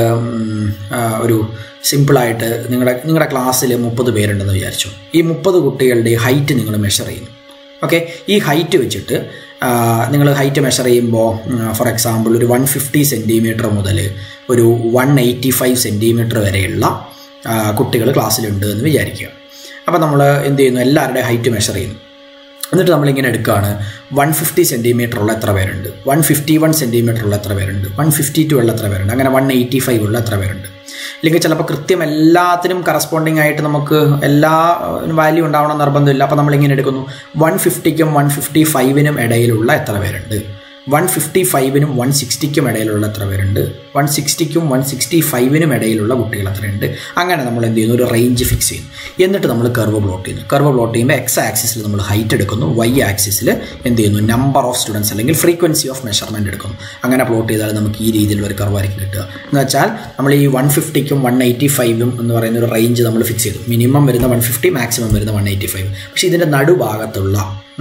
ഒരു സിമ്പിളായിട്ട് നിങ്ങളുടെ നിങ്ങളുടെ ക്ലാസ്സിൽ മുപ്പത് പേരുണ്ടെന്ന് വിചാരിച്ചു ഈ മുപ്പത് കുട്ടികളുടെ ഹൈറ്റ് നിങ്ങൾ മെഷർ ചെയ്യുന്നു ഓക്കെ ഈ ഹൈറ്റ് വെച്ചിട്ട് നിങ്ങൾ ഹൈറ്റ് മെഷർ ചെയ്യുമ്പോൾ ഫോർ എക്സാമ്പിൾ ഒരു വൺ ഫിഫ്റ്റി സെൻറ്റിമീറ്റർ മുതൽ ഒരു വൺ എയ്റ്റി ഫൈവ് സെൻറ്റിമീറ്റർ വരെയുള്ള കുട്ടികൾ ക്ലാസ്സിലുണ്ട് എന്ന് വിചാരിക്കുക അപ്പോൾ നമ്മൾ എന്ത് ചെയ്യുന്നു എല്ലാവരുടെയും ഹൈറ്റ് മെഷർ ചെയ്യുന്നു എന്നിട്ട് നമ്മളിങ്ങനെ എടുക്കുകയാണ് വൺ ഫിഫ്റ്റി സെൻറ്റിമീറ്റർ ഉള്ള എത്ര പേരുണ്ട് വൺ ഫിഫ്റ്റി വൺ സെൻറ്റിമീറ്റർ ഉള്ള എത്ര പേരുണ്ട് വൺ ഫിഫ്റ്റി ടു ഉള്ള എത്ര പേരുണ്ട് അങ്ങനെ വൺ എയ്റ്റി ഫൈവ് ഉള്ള എത്ര പേരുണ്ട് ഇല്ലെങ്കിൽ ചിലപ്പോൾ കൃത്യം എല്ലാത്തിനും കറസ്പോണ്ടിങ് ആയിട്ട് നമുക്ക് എല്ലാ വാല്യൂ ഉണ്ടാവണം നിർബന്ധമില്ല അപ്പോൾ നമ്മളിങ്ങനെ എടുക്കുന്നു വൺ ഫിഫ്റ്റിക്കും വൺ ഫിഫ്റ്റി ഫൈവിനും ഇടയിലുള്ള എത്ര പേരുണ്ട് വൺ ഫിഫ്റ്റി ഫൈവിനും വൺ സിക്സ്റ്റിക്കും ഇടയിലുള്ള എത്ര പേരുണ്ട് വൺ സിക്സ്റ്റിക്കും വൺ സിക്സ്റ്റി ഫൈവിനും ഇടയിലുള്ള കുട്ടികൾ എത്രയുണ്ട് അങ്ങനെ നമ്മൾ എന്ത് ചെയ്യുന്നു ഒരു റേഞ്ച് ഫിക്സ് ചെയ്യുന്നു എന്നിട്ട് നമ്മൾ കർവ് പ്ലോട്ട് ചെയ്യുന്നു കർവ് പ്ലോട്ട് ചെയ്യുമ്പോൾ എക്സ് ആക്സിസിൽ നമ്മൾ ഹൈറ്റ് എടുക്കുന്നു വൈ ആക്സിസിൽ എന്ത് ചെയ്യുന്നു നമ്പർ ഓഫ് സ്റ്റുഡൻസ് അല്ലെങ്കിൽ ഫ്രീക്വൻസി ഓഫ് മെഷർമെൻറ്റ് എടുക്കുന്നു അങ്ങനെ പ്ലോട്ട് ചെയ്താൽ നമുക്ക് ഈ രീതിയിലുള്ള ഒരു കർവായിരിക്കും കിട്ടുക എന്ന് വെച്ചാൽ നമ്മൾ ഈ വൺ ഫിഫ്റ്റിക്കും വൺ എയ്റ്റി ഫൈവും എന്ന് പറയുന്ന ഒരു റേഞ്ച് നമ്മൾ ഫിക്സ് ചെയ്തു മിനിമം വരുന്ന വൺ ഫിഫ്റ്റി മാക്സിമം വരുന്ന വൺ എയ്റ്റി ഫൈവ് പക്ഷേ ഇതിൻ്റെ നടുഭാഗത്തുള്ള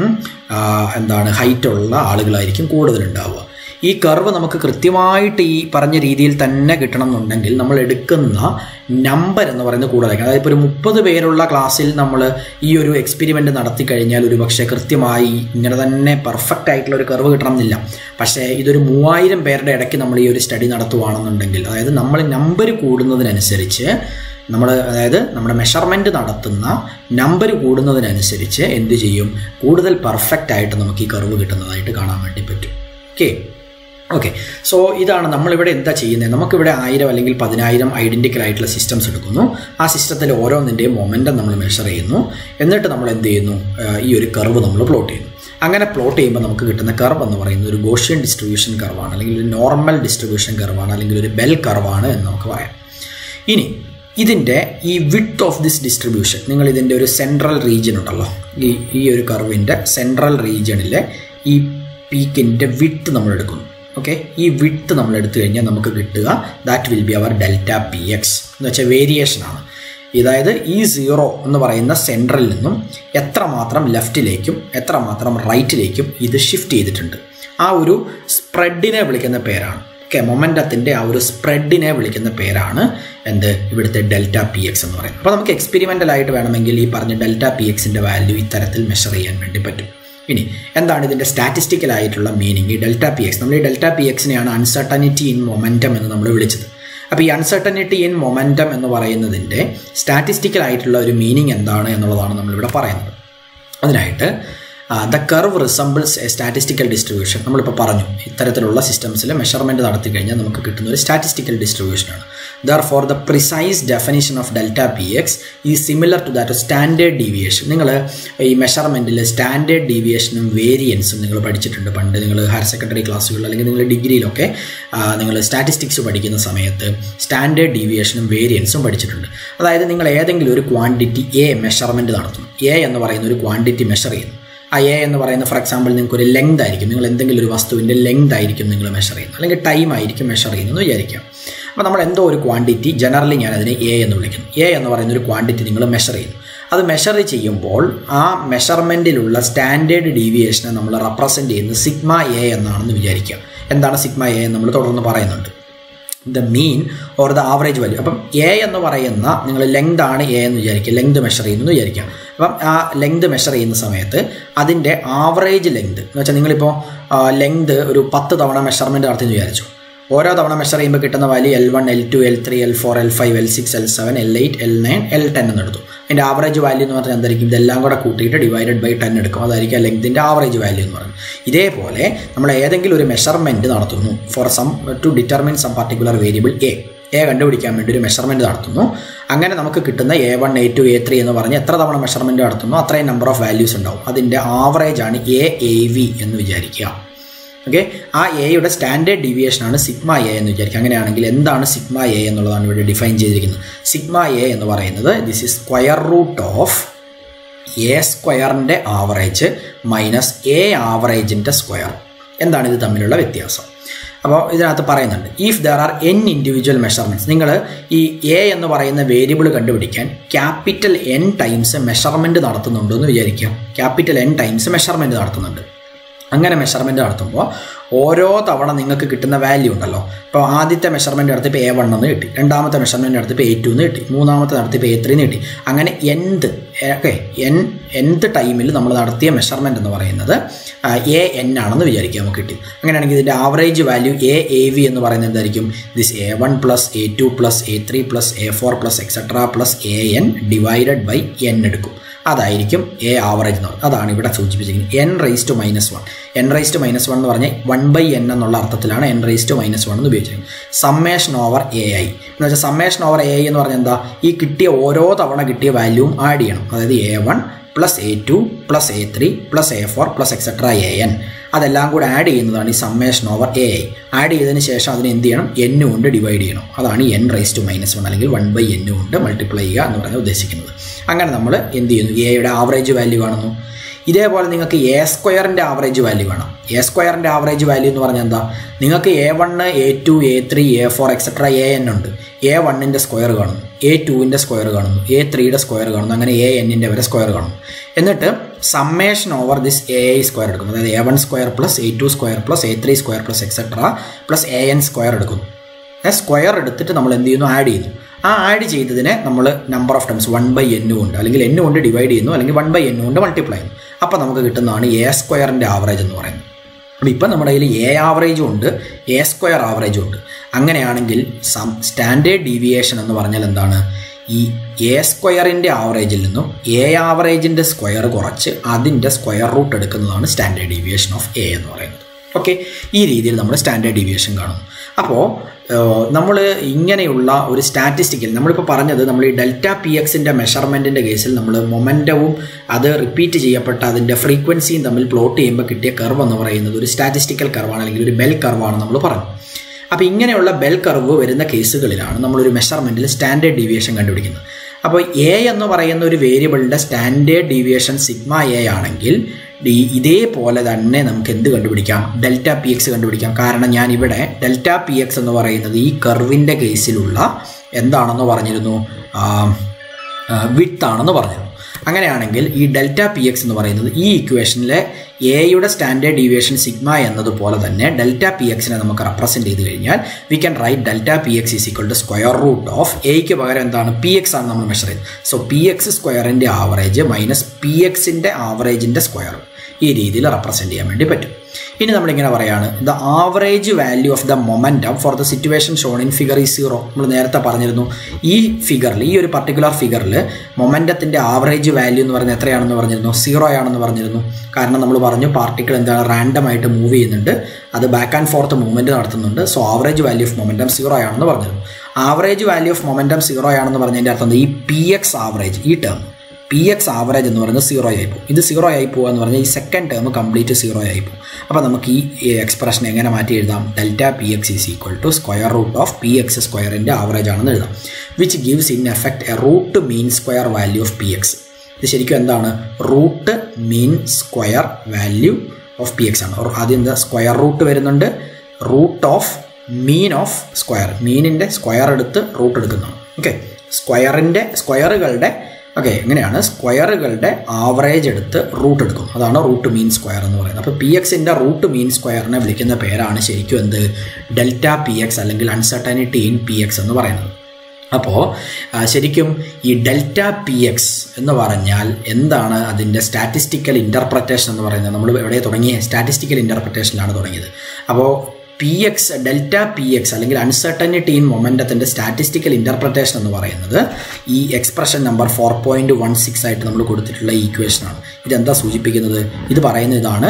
എന്താണ് ഹൈറ്റുള്ള ആളുകളായിരിക്കും കൂടുതലുണ്ടാവുക ഈ കർവ് നമുക്ക് കൃത്യമായിട്ട് ഈ പറഞ്ഞ രീതിയിൽ തന്നെ കിട്ടണം എന്നുണ്ടെങ്കിൽ നമ്മൾ എടുക്കുന്ന നമ്പർ എന്ന് പറയുന്നത് കൂടുതലായിരിക്കും അതായത് ഇപ്പോൾ ഒരു മുപ്പത് പേരുള്ള ക്ലാസ്സിൽ നമ്മൾ ഈ ഒരു എക്സ്പെരിമെൻ്റ് നടത്തി കഴിഞ്ഞാൽ ഒരു പക്ഷേ കൃത്യമായി ഇങ്ങനെ തന്നെ പെർഫെക്റ്റ് ആയിട്ടുള്ള ഒരു കർവ് കിട്ടണം എന്നില്ല പക്ഷേ ഇതൊരു മൂവായിരം പേരുടെ ഇടയ്ക്ക് നമ്മൾ ഈ ഒരു സ്റ്റഡി നടത്തുവാണെന്നുണ്ടെങ്കിൽ അതായത് നമ്മൾ നമ്പർ കൂടുന്നതിനനുസരിച്ച് നമ്മൾ അതായത് നമ്മുടെ മെഷർമെൻറ്റ് നടത്തുന്ന നമ്പർ കൂടുന്നതിനനുസരിച്ച് എന്ത് ചെയ്യും കൂടുതൽ പെർഫെക്റ്റ് ആയിട്ട് നമുക്ക് ഈ കർവ് കിട്ടുന്നതായിട്ട് കാണാൻ വേണ്ടി പറ്റും ഓക്കെ ഓക്കെ സോ ഇതാണ് നമ്മളിവിടെ എന്താ ചെയ്യുന്നത് നമുക്കിവിടെ ആയിരം അല്ലെങ്കിൽ പതിനായിരം ഐഡൻറ്റിക്കൽ ആയിട്ടുള്ള സിസ്റ്റംസ് എടുക്കുന്നു ആ സിസ്റ്റത്തിൽ ഓരോന്നിൻ്റെയും മൊമെൻറ്റം നമ്മൾ മെഷർ ചെയ്യുന്നു എന്നിട്ട് നമ്മൾ എന്ത് ചെയ്യുന്നു ഈ ഒരു കർവ് നമ്മൾ പ്ലോട്ട് ചെയ്യുന്നു അങ്ങനെ പ്ലോട്ട് ചെയ്യുമ്പോൾ നമുക്ക് കിട്ടുന്ന കർവ് എന്ന് പറയുന്നത് ഒരു ഗോഷ്യൻ ഡിസ്ട്രിബ്യൂഷൻ കർവാണ് അല്ലെങ്കിൽ ഒരു നോർമൽ ഡിസ്ട്രിബ്യൂഷൻ കർവാണ് അല്ലെങ്കിൽ ഒരു ബെൽ കർവാണ് എന്ന് നമുക്ക് പറയാം ഇനി ഇതിൻ്റെ ഈ വിത്ത് ഓഫ് ദിസ് ഡിസ്ട്രിബ്യൂഷൻ നിങ്ങൾ ഇതിൻ്റെ ഒരു സെൻട്രൽ റീജിയൻ ഉണ്ടല്ലോ ഈ ഈ ഒരു കർവിൻ്റെ സെൻട്രൽ റീജിയണിലെ ഈ പീക്കിൻ്റെ വിത്ത് നമ്മൾ എടുക്കുന്നു ഓക്കെ ഈ വിത്ത് നമ്മൾ എടുത്തു കഴിഞ്ഞാൽ നമുക്ക് കിട്ടുക that will be our delta P X എന്ന് വെച്ചാൽ വേരിയേഷൻ ആണ് അതായത് ഈ സീറോ എന്ന് പറയുന്ന സെൻട്രൽ നിന്നും എത്രമാത്രം ലെഫ്റ്റിലേക്കും എത്രമാത്രം റൈറ്റിലേക്കും ഇത് ഷിഫ്റ്റ് ചെയ്തിട്ടുണ്ട് ആ ഒരു സ്പ്രെഡിനെ വിളിക്കുന്ന പേരാണ് ഓക്കെ മൊമെൻറ്റത്തിൻ്റെ ആ ഒരു സ്പ്രെഡിനെ വിളിക്കുന്ന പേരാണ് എന്ത് ഇവിടുത്തെ ഡെൽറ്റ പി എക്സ് എന്ന് പറയുന്നത് അപ്പോൾ നമുക്ക് എക്സ്പെരിമെൻ്റൽ ആയിട്ട് വേണമെങ്കിൽ ഈ പറഞ്ഞ ഡെൽറ്റ പി എക്സിൻ്റെ വാല്യൂ ഇത്തരത്തിൽ മെഷർ ചെയ്യാൻ വേണ്ടി പറ്റും ഇനി എന്താണ് ഇതിൻ്റെ സ്റ്റാറ്റിസ്റ്റിക്കൽ ആയിട്ടുള്ള മീനിങ് ഈ ഡെൽറ്റ പി എക്സ് നമ്മൾ ഈ ഡെൽറ്റ പി എക്സിനെയാണ് അൺസർട്ടനിറ്റി ഇൻ മൊമെൻറ്റം എന്ന് നമ്മൾ വിളിച്ചത് അപ്പോൾ ഈ അൺസർട്ടനിറ്റി ഇൻ മൊമെൻറ്റം എന്ന് പറയുന്നതിൻ്റെ സ്റ്റാറ്റിസ്റ്റിക്കൽ ആയിട്ടുള്ള ഒരു മീനിങ് എന്താണ് എന്നുള്ളതാണ് നമ്മളിവിടെ പറയുന്നത് അതിനായിട്ട് the curve resembles a statistical distribution നമ്മളിപ്പോൾ പറഞ്ഞു ഇത്തരത്തിലുള്ള സിസ്റ്റംസിൽ മെഷർമെൻറ്റ് നടത്തി കഴിഞ്ഞാൽ നമുക്ക് കിട്ടുന്ന ഒരു സ്റ്റാറ്റിസ്റ്റിക്കൽ ഡിസ്ട്രിബ്യൂഷനാണ് therefore the precise definition of delta P X ഈ similar to that standard deviation നിങ്ങൾ ഈ മെഷർമെൻറ്റിൽ സ്റ്റാൻഡേർഡ് ഡീവിയേഷനും വേരിയൻസും നിങ്ങൾ പഠിച്ചിട്ടുണ്ട് പണ്ട് നിങ്ങൾ ഹയർ സെക്കൻഡറി ക്ലാസ്സുകളിൽ അല്ലെങ്കിൽ നിങ്ങൾ ഡിഗ്രിയിലൊക്കെ നിങ്ങൾ സ്റ്റാറ്റിസ്റ്റിക്സ് പഠിക്കുന്ന സമയത്ത് സ്റ്റാൻഡേർഡ് ഡീവിയേഷനും വേരിയൻസും പഠിച്ചിട്ടുണ്ട് അതായത് നിങ്ങൾ ഏതെങ്കിലും ഒരു ക്വാണ്ടിറ്റി എ മെഷർമെൻറ്റ് നടത്തുന്നു എ എന്ന് പറയുന്ന ഒരു ക്വാണ്ടിറ്റി മെഷർ ചെയ്യുന്നു ആ എ എന്ന് പറയുന്ന ഫോർ എക്സാമ്പിൾ നിങ്ങൾക്ക് ഒരു ലെങ്ത് ആയിരിക്കും നിങ്ങൾ എന്തെങ്കിലും ഒരു വസ്തുവിൻ്റെ ലെങ്ത് ആയിരിക്കും നിങ്ങൾ മെഷർ ചെയ്യുന്നത് അല്ലെങ്കിൽ ടൈം ആയിരിക്കും മെഷർ ചെയ്യുന്നതെന്ന് വിചാരിക്കാം അപ്പോൾ നമ്മൾ എന്തോ ഒരു ക്വാണ്ടിറ്റി ജനറലി ഞാൻ അതിനെ എ എന്ന് വിളിക്കുന്നു എ എന്ന് പറയുന്ന ഒരു ക്വാണ്ടിറ്റി നിങ്ങൾ മെഷർ ചെയ്യുന്നു അത് മെഷർ ചെയ്യുമ്പോൾ ആ മെഷർമെൻറ്റിലുള്ള സ്റ്റാൻഡേർഡ് ഡീവിയേഷനെ നമ്മൾ റെപ്രസെൻറ്റ് ചെയ്യുന്നത് സിഗ്മ എ എന്നാണെന്ന് വിചാരിക്കുക എന്താണ് സിഗ്മ എ എന്ന് നമ്മൾ തുടർന്ന് പറയുന്നുണ്ട് the mean or the average value അപ്പം എ എന്ന് പറയുന്ന നിങ്ങൾ ലെങ്ത് ആണ് എ എന്ന് വിചാരിക്കുക ലെങ്ത് മെഷർ ചെയ്യുന്നു എന്ന് വിചാരിക്കാം അപ്പം ആ ലെങ്ത് മെഷർ ചെയ്യുന്ന സമയത്ത് അതിൻ്റെ ആവറേജ് ലെങ്ത് എന്ന് വെച്ചാൽ നിങ്ങളിപ്പോൾ ലെങ്ത് ഒരു പത്ത് തവണ മെഷർമെൻറ്റ് നടത്തി എന്ന് വിചാരിച്ചു ഓരോ തവണ മെഷർ ചെയ്യുമ്പോൾ കിട്ടുന്ന value L one L two L three L four L five L six L seven L eight L nine L ten എന്ന് എടുത്തു അതിൻ്റെ ആവറേജ് വാല്യൂ എന്ന് പറഞ്ഞാൽ എന്തായിരിക്കും ഇതെല്ലാം കൂടെ കൂട്ടിയിട്ട് ഡിവൈഡഡ് ബൈ ടെൻ എടുക്കും അതായിരിക്കും ആ ലെങ്തിൻ്റെ ആവറേജ് വാല്യൂ എന്ന് പറയുന്നത് ഇതേപോലെ നമ്മൾ ഏതെങ്കിലും ഒരു മെഷർമെൻറ്റ് നടത്തുന്നു for some to determine some particular variable A A കണ്ടുപിടിക്കാൻ വേണ്ടി ഒരു മെഷർമെൻറ്റ് നടത്തുന്നു അങ്ങനെ നമുക്ക് കിട്ടുന്ന A one A two A three എന്ന് പറഞ്ഞ് എത്ര തവണ മെഷർമെൻറ്റ് നടത്തുന്നു അത്രയും നമ്പർ ഓഫ് വാല്യൂസ് ഉണ്ടാവും അതിൻ്റെ ആവറേജ് ആണ് എ എ വി എന്ന് വിചാരിക്കുക ഓക്കെ ആ എയുടെ സ്റ്റാൻഡേർഡ് ഡീവിയേഷൻ ആണ് സിഗ്മ എ എന്ന് വിചാരിക്കുക അങ്ങനെയാണെങ്കിൽ എന്താണ് സിഗ്മ എ എന്നുള്ളതാണ് ഇവിടെ ഡിഫൈൻ ചെയ്തിരിക്കുന്നത് സിഗ്മ എ എന്ന് പറയുന്നത് this is square root of A സ്ക്വയറിൻ്റെ ആവറേജ് മൈനസ് എ ആവറേജിൻ്റെ സ്ക്വയർ എന്താണ് ഇത് തമ്മിലുള്ള വ്യത്യാസം അപ്പോൾ ഇതിനകത്ത് പറയുന്നുണ്ട് if there are N individual measurements നിങ്ങൾ ഈ എ എന്ന് പറയുന്ന വേരിയബിൾ കണ്ടുപിടിക്കാൻ ക്യാപിറ്റൽ എൻ ടൈംസ് മെഷർമെൻറ്റ് നടത്തുന്നുണ്ടോ എന്ന് വിചാരിക്കുക ക്യാപിറ്റൽ എൻ ടൈംസ് മെഷർമെൻറ്റ് നടത്തുന്നുണ്ട് അങ്ങനെ മെഷർമെൻറ്റ് നടത്തുമ്പോൾ ഓരോ തവണ നിങ്ങൾക്ക് കിട്ടുന്ന വാല്യൂ ഉണ്ടല്ലോ ഇപ്പോൾ ആദ്യത്തെ മെഷർമെൻറ്റ് നടത്തിയപ്പോൾ എ വൺ എന്ന് കിട്ടി രണ്ടാമത്തെ മെഷർമെൻറ്റ് നടത്തിയപ്പോൾ എ ടു എന്ന് കിട്ടി മൂന്നാമത്തെ നടത്തിയപ്പോൾ എ ത്രീ എന്ന് കിട്ടി അങ്ങനെ എന്ത് ഓക്കെ എൻ എന്ത് ടൈമിൽ നമ്മൾ നടത്തിയ മെഷർമെൻറ്റ് എന്ന് പറയുന്നത് എ എൻ ആണെന്ന് വിചാരിക്കുക നമുക്ക് കിട്ടി അങ്ങനെയാണെങ്കിൽ ഇതിൻ്റെ average value A A V എന്ന് പറയുന്നത് എന്തായിരിക്കും this A one plus A two plus A three plus A four plus etcetera plus A N divided by N എടുക്കും അതായിരിക്കും എ ആവറേജ് എന്ന് പറയുന്നത് അതാണ് ഇവിടെ സൂചിപ്പിച്ചിരിക്കുന്നത് N raise to minus one N raise to minus one എന്ന് പറഞ്ഞാൽ one by N എന്നുള്ള അർത്ഥത്തിലാണ് N raise to minus one എന്ന് ഉപയോഗിച്ചിരിക്കുന്നത് സമ്മേഷൻ ഓവർ എ ഐ എന്ന് വെച്ചാൽ സമ്മേഷൻ ഓവർ എ ഐ എന്ന് പറഞ്ഞാൽ എന്താ ഈ കിട്ടിയ ഓരോ തവണ കിട്ടിയ വാല്യൂവും ആഡ് ചെയ്യണം അതായത് A one plus A two plus A three plus A four plus etcetera A N അതെല്ലാം കൂടെ ആഡ് ചെയ്യുന്നതാണ് ഈ summation over A I add ചെയ്തതിന് ശേഷം അതിനെ എന്ത് ചെയ്യണം എൻ കൊണ്ട് ഡിവൈഡ് ചെയ്യണം അതാണ് N raise to minus one അല്ലെങ്കിൽ വൺ ബൈ എൻ കൊണ്ട് മൾട്ടിപ്ലൈ ചെയ്യുക എന്ന് പറയുന്നത് ഉദ്ദേശിക്കുന്നത് അങ്ങനെ നമ്മൾ എന്ത് ചെയ്യുന്നു എയുടെ ആവറേജ് വാല്യൂ കാണുന്നു ഇതേപോലെ നിങ്ങൾക്ക് എ സ്ക്വയറിൻ്റെ ആവറേജ് വാല്യൂ വേണം എ സ്ക്വയറിൻ്റെ ആവറേജ് വാല്യൂ എന്ന് പറഞ്ഞാൽ എന്താ നിങ്ങൾക്ക് A one A two A three A four etcetera A N ഉണ്ട് എ വണ്ണിൻ്റെ സ്ക്വയർ കാണുന്നു എ ടുവിൻ്റെ സ്ക്വയർ കാണുന്നു എ ത്രീയുടെ സ്ക്വയർ കാണുന്നു അങ്ങനെ എ എന്നിൻ്റെ വരെ സ്ക്വയർ കാണുന്നു എന്നിട്ട് summation over this A I square എടുക്കുന്നു അതായത് A one square plus A two square plus A three square plus etcetera plus A N square എടുക്കുന്നു സ്ക്വയർ എടുത്തിട്ട് നമ്മൾ എന്ത് ചെയ്യുന്നു ആഡ് ചെയ്യുന്നു ആ ആഡ് ചെയ്തതിനെ നമ്മൾ number of times one by N കൊണ്ട് അല്ലെങ്കിൽ എൻ കൊണ്ട് ഡിവൈഡ് ചെയ്യുന്നു അല്ലെങ്കിൽ വൺ ബൈ എൻ കൊണ്ട് മൾട്ടിപ്ലൈ ചെയ്യുന്നു അപ്പോൾ നമുക്ക് കിട്ടുന്നതാണ് എ സ്ക്വയറിൻ്റെ ആവറേജ് എന്ന് പറയുന്നത് അപ്പോൾ ഇപ്പം നമ്മുടെ കയ്യിൽ എ ആവറേജും ഉണ്ട് എ സ്ക്വയർ ആവറേജും ഉണ്ട് അങ്ങനെയാണെങ്കിൽ സം സ്റ്റാൻഡേർഡ് ഡീവിയേഷൻ എന്ന് പറഞ്ഞാൽ എന്താണ് ഈ എ സ്ക്വയറിൻ്റെ ആവറേജിൽ നിന്നും എ ആവറേജിൻ്റെ സ്ക്വയർ കുറച്ച് അതിൻ്റെ സ്ക്വയർ റൂട്ട് എടുക്കുന്നതാണ് സ്റ്റാൻഡേർഡ് ഡീവിയേഷൻ ഓഫ് എ എന്ന് പറയുന്നത് ഓക്കെ ഈ രീതിയിൽ നമ്മൾ സ്റ്റാൻഡേർഡ് ഡീവിയേഷൻ കാണുന്നു അപ്പോൾ നമ്മൾ ഇങ്ങനെയുള്ള ഒരു സ്റ്റാറ്റിസ്റ്റിക്കൽ നമ്മളിപ്പോൾ പറഞ്ഞത് നമ്മൾ ഈ ഡെൽറ്റ പി എക്സിൻ്റെ മെഷർമെൻറ്റിൻ്റെ കേസിൽ നമ്മൾ മൊമെൻറ്റവും അത് റിപ്പീറ്റ് ചെയ്യപ്പെട്ട അതിൻ്റെ ഫ്രീക്വൻസിയും തമ്മിൽ പ്ലോട്ട് ചെയ്യുമ്പോൾ കിട്ടിയ കർവ് എന്ന് പറയുന്നത് ഒരു സ്റ്റാറ്റിസ്റ്റിക്കൽ കർവാണ് അല്ലെങ്കിൽ ഒരു ബെൽ കർവാണ് നമ്മൾ പറഞ്ഞു അപ്പോൾ ഇങ്ങനെയുള്ള ബെൽ കർവ് വരുന്ന കേസുകളിലാണ് നമ്മളൊരു മെഷർമെൻറ്റിൽ സ്റ്റാൻഡേർഡ് ഡീവിയേഷൻ കണ്ടുപിടിക്കുന്നത് അപ്പോൾ എ എന്ന് പറയുന്ന ഒരു വേരിയബിളിൻ്റെ സ്റ്റാൻഡേർഡ് ഡീവിയേഷൻ സിഗ്മ എ ആണെങ്കിൽ ഈ ഇതേപോലെ തന്നെ നമുക്ക് എന്ത് കണ്ടുപിടിക്കാം ഡെൽറ്റ പി എക്സ് കണ്ടുപിടിക്കാം കാരണം ഞാൻ ഇവിടെ ഡെൽറ്റ പി എക്സ് എന്ന് പറയുന്നത് ഈ കർവിൻ്റെ കേസിലുള്ള എന്താണെന്ന് പറഞ്ഞിരുന്നു വിത്ത് ആണെന്ന് പറഞ്ഞിരുന്നു അങ്ങനെയാണെങ്കിൽ ഈ ഡെൽറ്റ പി എക്സ് എന്ന് പറയുന്നത് ഈ ഇക്വേഷനിലെ എയുടെ സ്റ്റാൻഡേർഡ് ഡീവിയേഷൻ സിഗ്മ എന്നതുപോലെ തന്നെ ഡെൽറ്റ പി എക്സിനെ നമുക്ക് റെപ്രസെൻറ്റ് ചെയ്ത് കഴിഞ്ഞാൽ we can write delta P X is equal to square root of എയ്ക്ക് പകരം എന്താണ് പി എക്സ് ആണ് നമ്മൾ മെഷർ ചെയ്തത് സോ പി എക്സ് സ്ക്വയറിൻ്റെ ആവറേജ് മൈനസ് പി എക്സിൻ്റെ ആവറേജിൻ്റെ സ്ക്വയർ ഈ രീതിയിൽ റെപ്രസെൻറ്റ് ചെയ്യാൻ വേണ്ടി പറ്റും ഇനി നമ്മളിങ്ങനെ പറയാണ് the average value of the momentum for the situation shown in figure ഈ സീറോ നമ്മൾ നേരത്തെ പറഞ്ഞിരുന്നു ഈ ഫിഗറിൽ ഈ ഒരു പർട്ടിക്കുലർ ഫിഗറിൽ മൊമെൻറ്റത്തിൻ്റെ ആവറേജ് വാല്യൂ എന്ന് പറയുന്നത് എത്രയാണെന്ന് പറഞ്ഞിരുന്നു സീറോ ആണെന്ന് പറഞ്ഞിരുന്നു കാരണം നമ്മൾ പറഞ്ഞു പാർട്ടിക്കിൾ എന്താണ് റാൻഡം ആയിട്ട് മൂവ് ചെയ്യുന്നുണ്ട് അത് ബാക്ക് ആൻഡ് ഫോർത്ത് മൂവ്മെൻറ്റ് നടത്തുന്നുണ്ട് so average value of momentum zero ആണെന്ന് പറഞ്ഞിരുന്നു average value of momentum zero ആണെന്ന് പറഞ്ഞതിൻ്റെ അർത്ഥം ഈ പി എക്സ് ആവറേജ് ഈ ടേം പി എക്സ് ആവറേജ് എന്ന് പറയുന്നത് സീറോ ആയി പോകും ഇത് സീറോ ആയി പോകുക എന്ന് പറഞ്ഞാൽ ഈ സെക്കൻഡ് ടേം കംപ്ലീറ്റ് സീറോ ആയി പോകും അപ്പോൾ നമുക്ക് ഈ എക്സ്പ്രഷൻ എങ്ങനെ മാറ്റി എഴുതാം delta P X is equal to square root of P X സ്ക്വയറിൻ്റെ ആവറേജ് ആണെന്ന് എഴുതാം which gives in effect a root mean square value of P X ഇത് ശരിക്കും എന്താണ് root mean square value of P X ആണ് ആദ്യം എന്താ square root വരുന്നുണ്ട് root of mean of square മീനിൻ്റെ സ്ക്വയർ എടുത്ത് റൂട്ട് എടുക്കുന്നതാണ് ഓക്കെ സ്ക്വയറിൻ്റെ സ്ക്വയറുകളുടെ ഓക്കെ എങ്ങനെയാണ് സ്ക്വയറുകളുടെ ആവറേജ് എടുത്ത് റൂട്ട് എടുക്കും അതാണ് റൂട്ട് മീൻ സ്ക്വയർ എന്ന് പറയുന്നത് അപ്പോൾ പി എക്സിൻ്റെ റൂട്ട് മീൻ സ്ക്വയറിനെ വിളിക്കുന്ന പേരാണ് ശരിക്കും എന്ത് ഡെൽറ്റ പി എക്സ് അല്ലെങ്കിൽ അൺസർട്ടനിറ്റി ഇൻ പി എക്സ് എന്ന് പറയുന്നത് അപ്പോൾ ശരിക്കും ഈ ഡെൽറ്റ പി എക്സ് എന്ന് പറഞ്ഞാൽ എന്താണ് അതിൻ്റെ സ്റ്റാറ്റിസ്റ്റിക്കൽ ഇൻ്റർപ്രറ്റേഷൻ എന്ന് പറയുന്നത് നമ്മൾ എവിടെ തുടങ്ങിയ സ്റ്റാറ്റിസ്റ്റിക്കൽ ഇൻ്റർപ്രറ്റേഷനിലാണ് തുടങ്ങിയത് അപ്പോൾ P X delta P X അല്ലെങ്കിൽ അൺസർട്ടനിറ്റി ഇൻ മൊമെൻറ്റത്തിൻ്റെ സ്റ്റാറ്റിസ്റ്റിക്കൽ ഇൻ്റർപ്രറ്റേഷൻ എന്ന് പറയുന്നത് ഈ expression number four point one six ആയിട്ട് നമ്മൾ കൊടുത്തിട്ടുള്ള ഈ ഇക്വേഷനാണ് ഇതെന്താ സൂചിപ്പിക്കുന്നത് ഇത് പറയുന്ന ഇതാണ്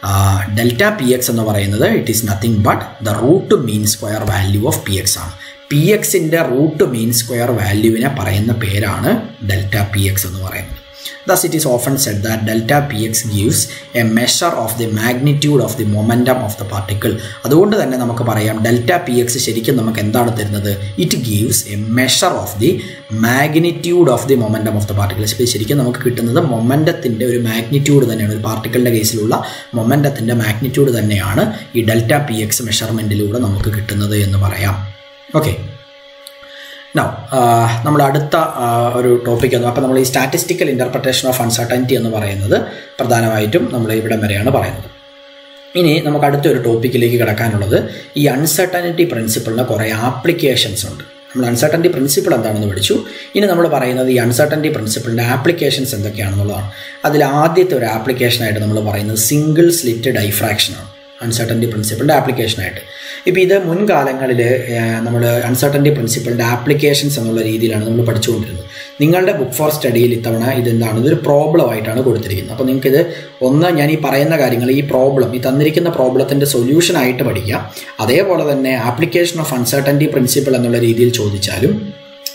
ഡെൽറ്റ പി എക്സ് എന്ന് പറയുന്നത് it is nothing but the root mean square value of P X ആണ് പി എക്സിൻ്റെ റൂട്ട് മീൻ സ്ക്വയർ വാല്യൂവിനെ പറയുന്ന പേരാണ് ഡെൽറ്റ പി എക്സ് എന്ന് പറയുന്നത് Thus, it is often said that delta px gives a measure of the magnitude of the momentum of the particle. അതുകൊണ്ട് തന്നെ നമുക്ക് പറയാം ഡെൽറ്റ പി എക്സ് ശരിക്കും നമുക്ക് എന്താണ് തരുന്നത് it gives a measure of the magnitude of the momentum of the particle ശരിക്കും നമുക്ക് കിട്ടുന്നത് മൊമെൻറ്റത്തിൻ്റെ ഒരു മാഗ്നിറ്റ്യൂഡ് തന്നെയാണ് ഒരു പാർട്ടിക്കിളിൻ്റെ കേസിലുള്ള മൊമെൻറ്റത്തിൻ്റെ മാഗ്നിറ്റ്യൂഡ് തന്നെയാണ് ഈ ഡെൽറ്റ പി എക്സ് മെഷർമെൻറ്റിലൂടെ നമുക്ക് കിട്ടുന്നത് എന്ന് പറയാം ഓക്കെ നൗ നമ്മൾ അടുത്ത ഒരു ടോപ്പിക് എന്ന് അപ്പോൾ നമ്മൾ ഈ സ്റ്റാറ്റിസ്റ്റിക്കൽ ഇൻ്റർപ്രിട്ടേഷൻ ഓഫ് അൺസർട്ടനിറ്റി എന്ന് പറയുന്നത് പ്രധാനമായിട്ടും നമ്മൾ ഇവിടം വരെയാണ് പറയുന്നത് ഇനി നമുക്ക് അടുത്തൊരു ടോപ്പിക്കിലേക്ക് കിടക്കാനുള്ളത് ഈ അൺസർട്ടനിറ്റി പ്രിൻസിപ്പിളിന് കുറേ ആപ്ലിക്കേഷൻസ് ഉണ്ട് നമ്മൾ അൺസർട്ടനിറ്റി പ്രിൻസിപ്പിൾ എന്താണെന്ന് പഠിച്ചു ഇനി നമ്മൾ പറയുന്നത് ഈ അൺസർട്ടനിറ്റി പ്രിൻസിപ്പിളിൻ്റെ ആപ്ലിക്കേഷൻസ് എന്തൊക്കെയാണെന്നുള്ളതാണ് അതിൽ ആദ്യത്തെ ഒരു ആപ്ലിക്കേഷനായിട്ട് നമ്മൾ പറയുന്നത് സിംഗിൾ സ്ലിറ്റ് ഡൈഫ്രാക്ഷനാണ് അൺസർട്ടനിറ്റി പ്രിൻസിപ്പിളിൻ്റെ ആപ്ലിക്കേഷനായിട്ട് ഇപ്പോൾ ഇത് മുൻകാലങ്ങളിൽ നമ്മൾ അൺസർട്ടനിറ്റി പ്രിൻസിപ്പിളിൻ്റെ ആപ്ലിക്കേഷൻസ് എന്നുള്ള രീതിയിലാണ് നമ്മൾ പഠിച്ചുകൊണ്ടിരുന്നത് നിങ്ങളുടെ ബുക്ക് ഫോർ സ്റ്റഡിയിൽ ഇത്തവണ ഇതെന്താണ് ഇതൊരു പ്രോബ്ലം ആയിട്ടാണ് കൊടുത്തിരിക്കുന്നത് അപ്പോൾ നിങ്ങൾക്കിത് ഒന്ന് ഞാൻ ഈ പറയുന്ന കാര്യങ്ങൾ ഈ പ്രോബ്ലം ഈ തന്നിരിക്കുന്ന പ്രോബ്ലത്തിൻ്റെ സൊല്യൂഷൻ ആയിട്ട് പഠിക്കാം അതേപോലെ തന്നെ ആപ്ലിക്കേഷൻ ഓഫ് അൺസർട്ടനിറ്റി പ്രിൻസിപ്പിൾ എന്നുള്ള രീതിയിൽ ചോദിച്ചാലും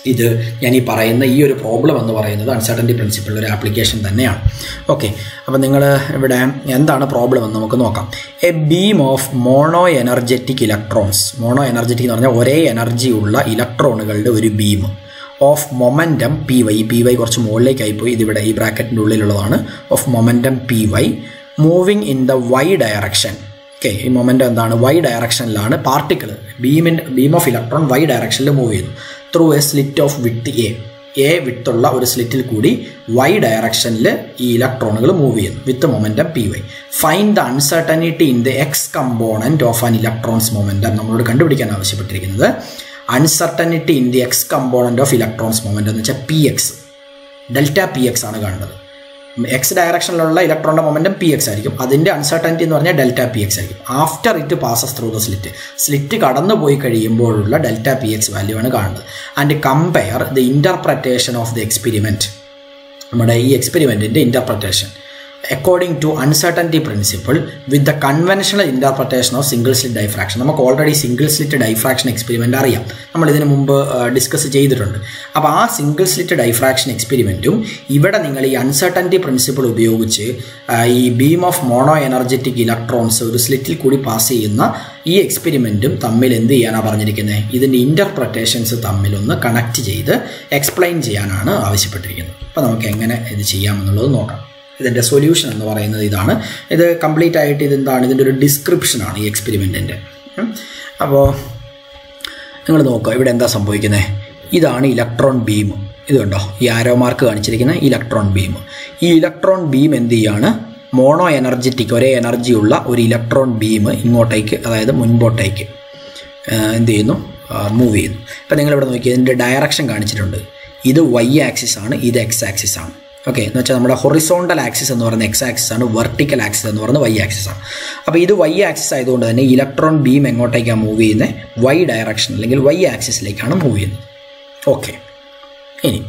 ഇത് ഞാൻ ഈ പറയുന്ന ഈ ഒരു പ്രോബ്ലം എന്ന് പറയുന്നത് അൺസർട്ടൻറ്റി പ്രിൻസിപ്പിളിൻ്റെ ഒരു ആപ്ലിക്കേഷൻ തന്നെയാണ് ഓക്കെ അപ്പോൾ നിങ്ങൾ ഇവിടെ എന്താണ് പ്രോബ്ലം എന്ന് നമുക്ക് നോക്കാം a beam of monoenergetic electrons monoenergetic എന്ന് പറഞ്ഞാൽ ഒരേ എനർജി ഉള്ള ഇലക്ട്രോണുകളുടെ ഒരു beam of momentum P Y P Y കുറച്ച് മുകളിലേക്കായി പോയി ഇതിവിടെ ഈ ബ്രാക്കറ്റിൻ്റെ ഉള്ളിലുള്ളതാണ് of momentum P Y moving in the Y direction okay ഈ മൊമെൻ്റ് എന്താണ് വൈ ഡയറക്ഷനിലാണ് പാർട്ടിക്കിൾ ബീമിൻ ബീം ഓഫ് ഇലക്ട്രോൺ വൈ ഡയറക്ഷനിൽ മൂവ് ചെയ്യുന്നു through a slit of with a a വിത്തുള്ള ഒരു സ്ലിറ്റിൽ കൂടി വൈ ഡയറക്ഷനിൽ ഈ ഇലക്ട്രോണുകൾ മൂവ് ചെയ്യുന്നു with momentum P Y find the uncertainty in the X component of an electrons momentum നമ്മളോട് കണ്ടുപിടിക്കാൻ ആവശ്യപ്പെട്ടിരിക്കുന്നത് uncertainty in the X component of electrons moment എന്ന് വെച്ചാൽ P X delta P X ആണ് കാണുന്നത് എക്സ് ഡയറക്ഷനിലുള്ള ഇലക്ട്രോണിന്റെ മൊമെന്റം പി എക്സ് ആയിരിക്കും അതിന്റെ അൺസർട്ടനിറ്റി എന്ന് പറഞ്ഞാൽ ഡെൽറ്റ പി എക്സ് ആയിരിക്കും after it passes through the slit slit കടന്നു പോയി കഴിയുമ്പോഴുള്ള ഡെൽറ്റ പി എക്സ് വാല്യൂ ആണ് കാണുന്നത് and compare the interpretation of the experiment നമ്മുടെ ഈ എക്സ്പെരിമെന്റിന്റെ interpretation according to uncertainty principle with the conventional interpretation of single slit diffraction നമുക്ക് already single slit diffraction experiment അറിയാം നമ്മൾ ഇതിനു മുമ്പ് ഡിസ്കസ് ചെയ്തിട്ടുണ്ട് അപ്പോൾ ആ സിംഗിൾ സ്ലിറ്റ് ഡൈഫ്രാക്ഷൻ എക്സ്പെരിമെൻറ്റും ഇവിടെ നിങ്ങൾ ഈ അൺസർട്ടൻറ്റി പ്രിൻസിപ്പിൾ ഉപയോഗിച്ച് ഈ beam of monoenergetic electrons ഒരു സ്ലിറ്റിൽ കൂടി പാസ് ചെയ്യുന്ന ഈ എക്സ്പെരിമെൻറ്റും തമ്മിൽ എന്ത് ചെയ്യാനാണ് പറഞ്ഞിരിക്കുന്നത് ഇതിൻ്റെ ഇൻ്റർപ്രറ്റേഷൻസ് തമ്മിലൊന്ന് കണക്ട് ചെയ്ത് എക്സ്പ്ലെയിൻ ചെയ്യാനാണ് ആവശ്യപ്പെട്ടിരിക്കുന്നത് അപ്പോൾ നമുക്ക് എങ്ങനെ ഇത് ചെയ്യാമെന്നുള്ളത് നോക്കാം ഇതിൻ്റെ സൊല്യൂഷൻ എന്ന് പറയുന്നത് ഇതാണ് ഇത് കംപ്ലീറ്റ് ആയിട്ട് ഇതെന്താണ് ഇതിൻ്റെ ഒരു ഡിസ്ക്രിപ്ഷനാണ് ഈ എക്സ്പെരിമെൻറ്റിൻ്റെ അപ്പോൾ നിങ്ങൾ നോക്കുക ഇവിടെ എന്താ സംഭവിക്കുന്നത് ഇതാണ് ഇലക്ട്രോൺ ബീം ഇത് കണ്ടോ ഈ ആരോ മാർക്ക് കാണിച്ചിരിക്കുന്ന ഇലക്ട്രോൺ ബീം ഈ ഇലക്ട്രോൺ ബീം എന്ത് ചെയ്യാണ് മോണോ എനർജറ്റിക് ഒരേ എനർജി ഉള്ള ഒരു ഇലക്ട്രോൺ ബീം ഇങ്ങോട്ടേക്ക് അതായത് മുൻപോട്ടേക്ക് എന്ത് ചെയ്യുന്നു മൂവ് ചെയ്യുന്നു ഇപ്പം നിങ്ങളിവിടെ നോക്കി ഇതിൻ്റെ ഡയറക്ഷൻ കാണിച്ചിട്ടുണ്ട് ഇത് വൈ ആക്സിസ് ആണ് ഇത് എക്സ് ആക്സിസ് ആണ് ഓക്കെ എന്ന് വെച്ചാൽ നമ്മുടെ ഹൊറിസോണ്ടൽ ആക്സിസ് എന്ന് പറയുന്ന എക്സ് ആക്സിസ് ആണ് വെർട്ടിക്കൽ ആക്സിസ് എന്ന് പറയുന്നത് വൈ ആക്സിസ് ആണ് അപ്പോൾ ഇത് വൈ ആക്സിസ് ആയതുകൊണ്ട് തന്നെ ഇലക്ട്രോൺ ബീം എങ്ങോട്ടേക്കാണ് മൂവ് ചെയ്യുന്നത് വൈ ഡയറക്ഷൻ അല്ലെങ്കിൽ വൈ ആക്സിസിലേക്കാണ് മൂവ് ചെയ്യുന്നത് ഓക്കെ ഇനി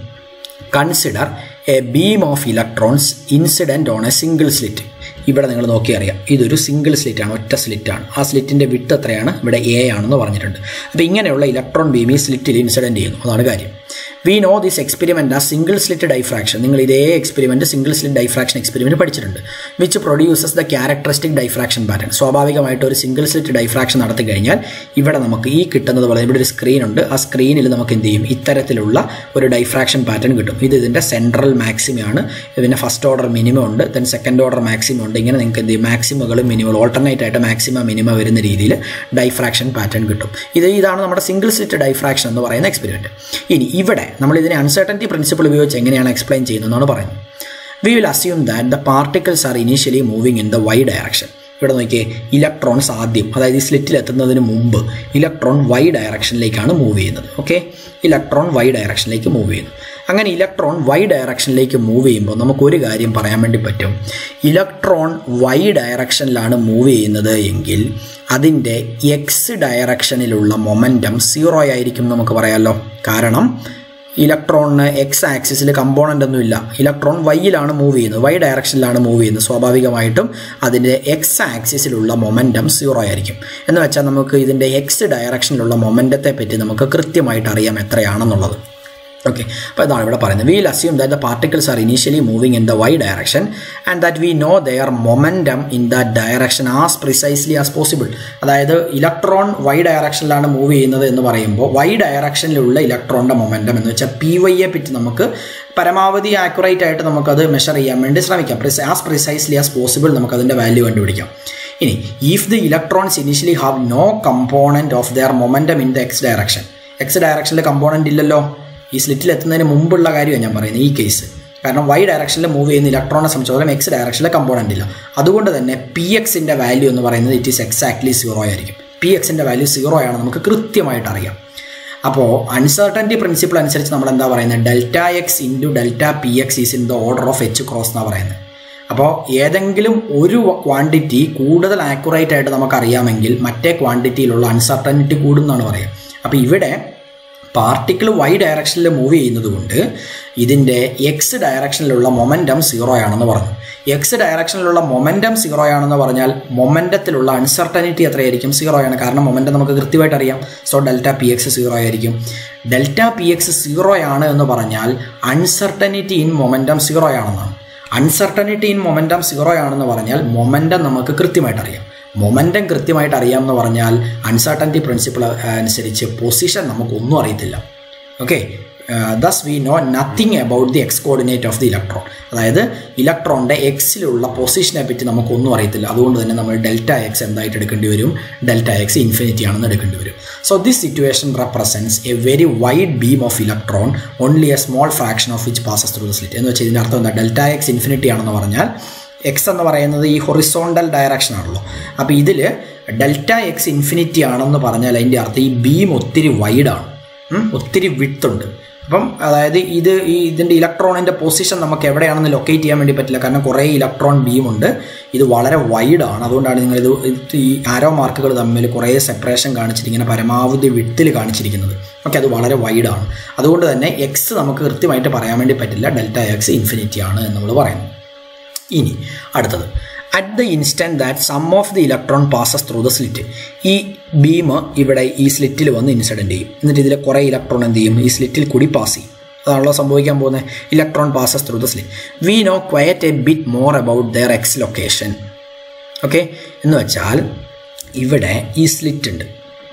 consider a beam of electrons incident on a single slit ഇവിടെ നിങ്ങൾ നോക്കി അറിയാം ഇതൊരു സിംഗിൾ സ്ലിറ്റ് ആണ് ഒറ്റ സ്ലിറ്റ് ആണ് ആ സ്ലിറ്റിൻ്റെ വിട്ട് എത്രയാണ് ഇവിടെ എ ആണെന്ന് പറഞ്ഞിട്ടുണ്ട് അപ്പോൾ ഇങ്ങനെയുള്ള ഇലക്ട്രോൺ ബീം ഈ സ്ലിറ്റിൽ ഇൻസിഡൻറ്റ് ചെയ്യുന്നു അതാണ് കാര്യം വി നോ ദിസ് എക്സ്പെരിമെൻ്റ് ആ സിംഗിൾ സ്ലിറ്റ് ഡൈഫ്രാക്ഷൻ നിങ്ങൾ ഇതേ experiment single slit diffraction experiment പഠിച്ചിട്ടുണ്ട് which produces the characteristic diffraction pattern സ്വാഭാവികമായിട്ട് ഒരു സിംഗിൾ സ്ലിറ്റ് ഡൈഫ്രാക്ഷൻ നടത്തി കഴിഞ്ഞാൽ ഇവിടെ നമുക്ക് ഈ കിട്ടുന്നത് പോലെ ഇവിടെ ഒരു സ്ക്രീൻ ഉണ്ട് ആ സ്ക്രീനിൽ നമുക്ക് എന്ത് ചെയ്യും ഇത്തരത്തിലുള്ള ഒരു ഡൈഫ്രാക്ഷൻ പാറ്റേൺ കിട്ടും ഇത് ഇതിൻ്റെ സെൻട്രൽ മാക്സിമയാണ് ഇതിൻ്റെ ഫസ്റ്റ് ഓർഡർ മിനിമം ഉണ്ട് ദെൻ സെക്കൻഡ് ഓർഡർ മാക്സിമം ഉണ്ട് ഇങ്ങനെ നിങ്ങൾക്ക് എന്ത് ചെയ്യും മാക്സിമകളും മിനിമം ഓൾട്ടർനേറ്റ് ആയിട്ട് മാക്സിമം മിനിമം വരുന്ന രീതിയിൽ ഡൈഫ്രാക്ഷൻ പാറ്റേൺ കിട്ടും ഇത് ഇതാണ് നമ്മുടെ സിംഗിൾ സ്ലിറ്റ് ഡൈഫ്രാക്ഷൻ എന്ന് പറയുന്ന എക്സ്പെരിമെൻറ്റ് ഇനി ഇവിടെ നമ്മൾ ഇതിനെ അൺസർട്ടൻറ്റി പ്രിൻസിപ്പിൾ ഉപയോഗിച്ച് എങ്ങനെയാണ് എക്സ്പ്ലെയിൻ ചെയ്യുന്നതെന്നാണ് പറയുന്നത് we will assume that the particles are initially moving in the Y direction ഇവിടെ നോക്കിയേ ഇലക്ട്രോൺസ് ആദ്യം അതായത് ഈ സ്ലിറ്റിൽ എത്തുന്നതിന് മുമ്പ് ഇലക്ട്രോൺ വൈ ഡയറക്ഷനിലേക്കാണ് മൂവ് ചെയ്യുന്നത് ഓക്കെ ഇലക്ട്രോൺ വൈ ഡയറക്ഷനിലേക്ക് മൂവ് ചെയ്യുന്നു അങ്ങനെ ഇലക്ട്രോൺ വൈ ഡയറക്ഷനിലേക്ക് മൂവ് ചെയ്യുമ്പോൾ നമുക്ക് ഒരു കാര്യം പറയാൻ വേണ്ടി പറ്റും ഇലക്ട്രോൺ വൈ ഡയറക്ഷനിലാണ് മൂവ് ചെയ്യുന്നത് എങ്കിൽ അതിൻ്റെ എക്സ് ഡയറക്ഷനിലുള്ള മൊമെൻറ്റം സീറോ ആയിരിക്കും നമുക്ക് പറയാമല്ലോ കാരണം ഇലക്ട്രോണിന് എക്സ് ആക്സിസിൽ കമ്പോണൻ്റ് ഒന്നുമില്ല ഇലക്ട്രോൺ വൈയിലാണ് മൂവ് ചെയ്യുന്നത് വൈ ഡയറക്ഷനിലാണ് മൂവ് ചെയ്യുന്നത് സ്വാഭാവികമായിട്ടും അതിൻ്റെ എക്സ് ആക്സിസിലുള്ള മൊമെൻറ്റം സീറോ ആയിരിക്കും എന്ന് വെച്ചാൽ നമുക്ക് ഇതിൻ്റെ എക്സ് ഡയറക്ഷനിലുള്ള മൊമെൻറ്റത്തെ പറ്റി നമുക്ക് കൃത്യമായിട്ട് അറിയാം എത്രയാണെന്നുള്ളത് ഓക്കെ അപ്പോൾ ഇതാണ് ഇവിടെ പറയുന്നത് will assume that the particles are initially moving in the Y direction and that we know their momentum in that direction as precisely as possible അതായത് ഇലക്ട്രോൺ വൈ ഡയറക്ഷനിലാണ് മൂവ് ചെയ്യുന്നത് എന്ന് പറയുമ്പോൾ വൈ ഡയറക്ഷനിലുള്ള ഇലക്ട്രോണിൻ്റെ മൊമെൻറ്റം എന്ന് വെച്ചാൽ പി വൈയെ പറ്റി നമുക്ക് പരമാവധി ആക്യുറേറ്റ് ആയിട്ട് നമുക്കത് മെഷർ ചെയ്യാൻ വേണ്ടി ശ്രമിക്കാം ആസ് പ്രിസൈസ്ലി ആസ് പോസിബിൾ നമുക്കതിൻ്റെ വാല്യൂ കണ്ടുപിടിക്കാം ഇനി if the electrons initially have no component of their momentum in the x direction x ഡയറക്ഷനിൽ കമ്പോണൻറ്റ് ഇല്ലല്ലോ ഈ സ്ലിറ്റിൽ എത്തുന്നതിന് മുമ്പുള്ള കാര്യമാണ് ഞാൻ പറയുന്നത് ഈ കേസ് കാരണം വൈ ഡയറക്ഷനിൽ മൂവ് ചെയ്യുന്ന ഇലക്ട്രോണിനെ സംബന്ധിച്ചിടത്തോളം എക്സ് ഡയറക്ഷനിലെ കമ്പോണൻ്റ് ഇല്ല അതുകൊണ്ട് തന്നെ പി എക്സിൻ്റെ വാല്യൂ എന്ന് പറയുന്നത് ഇറ്റ് ഈസ് എക്സാക്ട്ലി സീറോ ആയിരിക്കും പി എക്സിൻ്റെ വാല്യൂ സീറോ ആണ് നമുക്ക് കൃത്യമായിട്ട് അറിയാം അപ്പോൾ അൺസർട്ടൻറ്റി പ്രിൻസിപ്പിൾ അനുസരിച്ച് നമ്മൾ എന്താ പറയുന്നത് delta x into delta P X is in the order of h cross എന്നാണ് പറയുന്നത് അപ്പോൾ ഏതെങ്കിലും ഒരു ക്വാണ്ടിറ്റി കൂടുതൽ ആക്യുറേറ്റ് ആയിട്ട് നമുക്ക് അറിയാമെങ്കിൽ മറ്റേ ക്വാണ്ടിറ്റിയിലുള്ള അൺസർട്ടനിറ്റി കൂടും എന്നാണ് പറയുക അപ്പോൾ ഇവിടെ പാർട്ടിക്കിൾ വൈ ഡയറക്ഷനിൽ മൂവ് ചെയ്യുന്നത് കൊണ്ട് ഇതിൻ്റെ എക്സ് ഡയറക്ഷനിലുള്ള മൊമെൻറ്റം സീറോ ആണെന്ന് പറഞ്ഞു എക്സ് ഡയറക്ഷനിലുള്ള മൊമെൻറ്റം സീറോ ആണെന്ന് പറഞ്ഞാൽ മൊമെൻറ്റത്തിലുള്ള അൺസർട്ടനിറ്റി എത്രയായിരിക്കും സീറോ ആണ് കാരണം മൊമെൻറ്റം നമുക്ക് കൃത്യമായിട്ട് അറിയാം so delta P x zero ആയിരിക്കും ഡെൽറ്റ പി എക്സ് സീറോ ആണ് എന്ന് പറഞ്ഞാൽ അൺസർട്ടനിറ്റി ഇൻ മൊമെൻറ്റം സീറോ ആണെന്നാണ് അൺസർട്ടനിറ്റി ഇൻ മൊമെൻറ്റം സീറോ ആണെന്ന് പറഞ്ഞാൽ മൊമെൻറ്റം നമുക്ക് കൃത്യമായിട്ട് അറിയാം മൊമെൻറ്റം കൃത്യമായിട്ട് അറിയാമെന്ന് പറഞ്ഞാൽ അൺസർട്ടനിറ്റി പ്രിൻസിപ്പിൾ അനുസരിച്ച് പൊസിഷൻ നമുക്കൊന്നും അറിയത്തില്ല okay thus we know nothing about the x coordinate of the electron അതായത് ഇലക്ട്രോണിൻ്റെ എക്സിലുള്ള പൊസിഷനെ പറ്റി നമുക്കൊന്നും അറിയത്തില്ല അതുകൊണ്ട് തന്നെ നമ്മൾ ഡെൽറ്റ എക്സ് എന്തായിട്ട് എടുക്കേണ്ടി വരും ഡെൽറ്റ എക്സ് ഇൻഫിനിറ്റി ആണെന്ന് എടുക്കേണ്ടി വരും so this situation represents a very wide beam of electron only a small fraction of which passes through the slit എന്ന് വെച്ചാൽ ഇതിൻ്റെ അർത്ഥം എന്താ ഡെൽറ്റ എക്സ് ഇൻഫിനിറ്റി ആണെന്ന് പറഞ്ഞാൽ എക്സ് എന്ന് പറയുന്നത് ഈ ഹൊറിസോണ്ടൽ ഡയറക്ഷൻ ആണല്ലോ അപ്പോൾ ഇതിൽ ഡെൽറ്റ എക്സ് ഇൻഫിനിറ്റി ആണെന്ന് പറഞ്ഞാൽ അതിൻ്റെ അർത്ഥം ഈ ബീം ഒത്തിരി വൈഡാണ് ഒത്തിരി വിട്ട് ഉണ്ട് അപ്പം അതായത് ഇത് ഈ ഇതിൻ്റെ ഇലക്ട്രോണിൻ്റെ പൊസിഷൻ നമുക്ക് എവിടെയാണെന്ന് ലൊക്കേറ്റ് ചെയ്യാൻ വേണ്ടി പറ്റില്ല കാരണം കുറേ ഇലക്ട്രോൺ ബീമുണ്ട് ഇത് വളരെ വൈഡാണ് അതുകൊണ്ടാണ് നിങ്ങളിത് ഈ ആരോ മാർക്കുകൾ തമ്മിൽ കുറേ സെപ്പറേഷൻ കാണിച്ചിട്ട് ഇങ്ങനെ പരമാവധി വിട്ടിൽ കാണിച്ചിരിക്കുന്നത് ഓക്കെ അത് വളരെ വൈഡാണ് അതുകൊണ്ട് തന്നെ എക്സ് നമുക്ക് കൃത്യമായിട്ട് പറയാൻ വേണ്ടി പറ്റില്ല ഡെൽറ്റ എക്സ് ഇൻഫിനിറ്റി ആണ് എന്ന് നമ്മൾ പറയുന്നു ഇനി അടുത്തത് at the instant that some of the electron passes through the slit ഈ ബീം ഇവിടെ ഈ സ്ലിറ്റിൽ വന്ന് ഇൻസിഡൻറ്റ് ചെയ്യും എന്നിട്ട് ഇതിലെ കുറേ ഇലക്ട്രോൺ എന്ത് ചെയ്യും ഈ സ്ലിറ്റിൽ കൂടി പാസ് ചെയ്യും അതാണല്ലോ സംഭവിക്കാൻ പോകുന്നത് electron passes through the slit we know quite a bit more about their x location okay എന്ന് വെച്ചാൽ ഇവിടെ ഈ സ്ലിറ്റ് ഉണ്ട്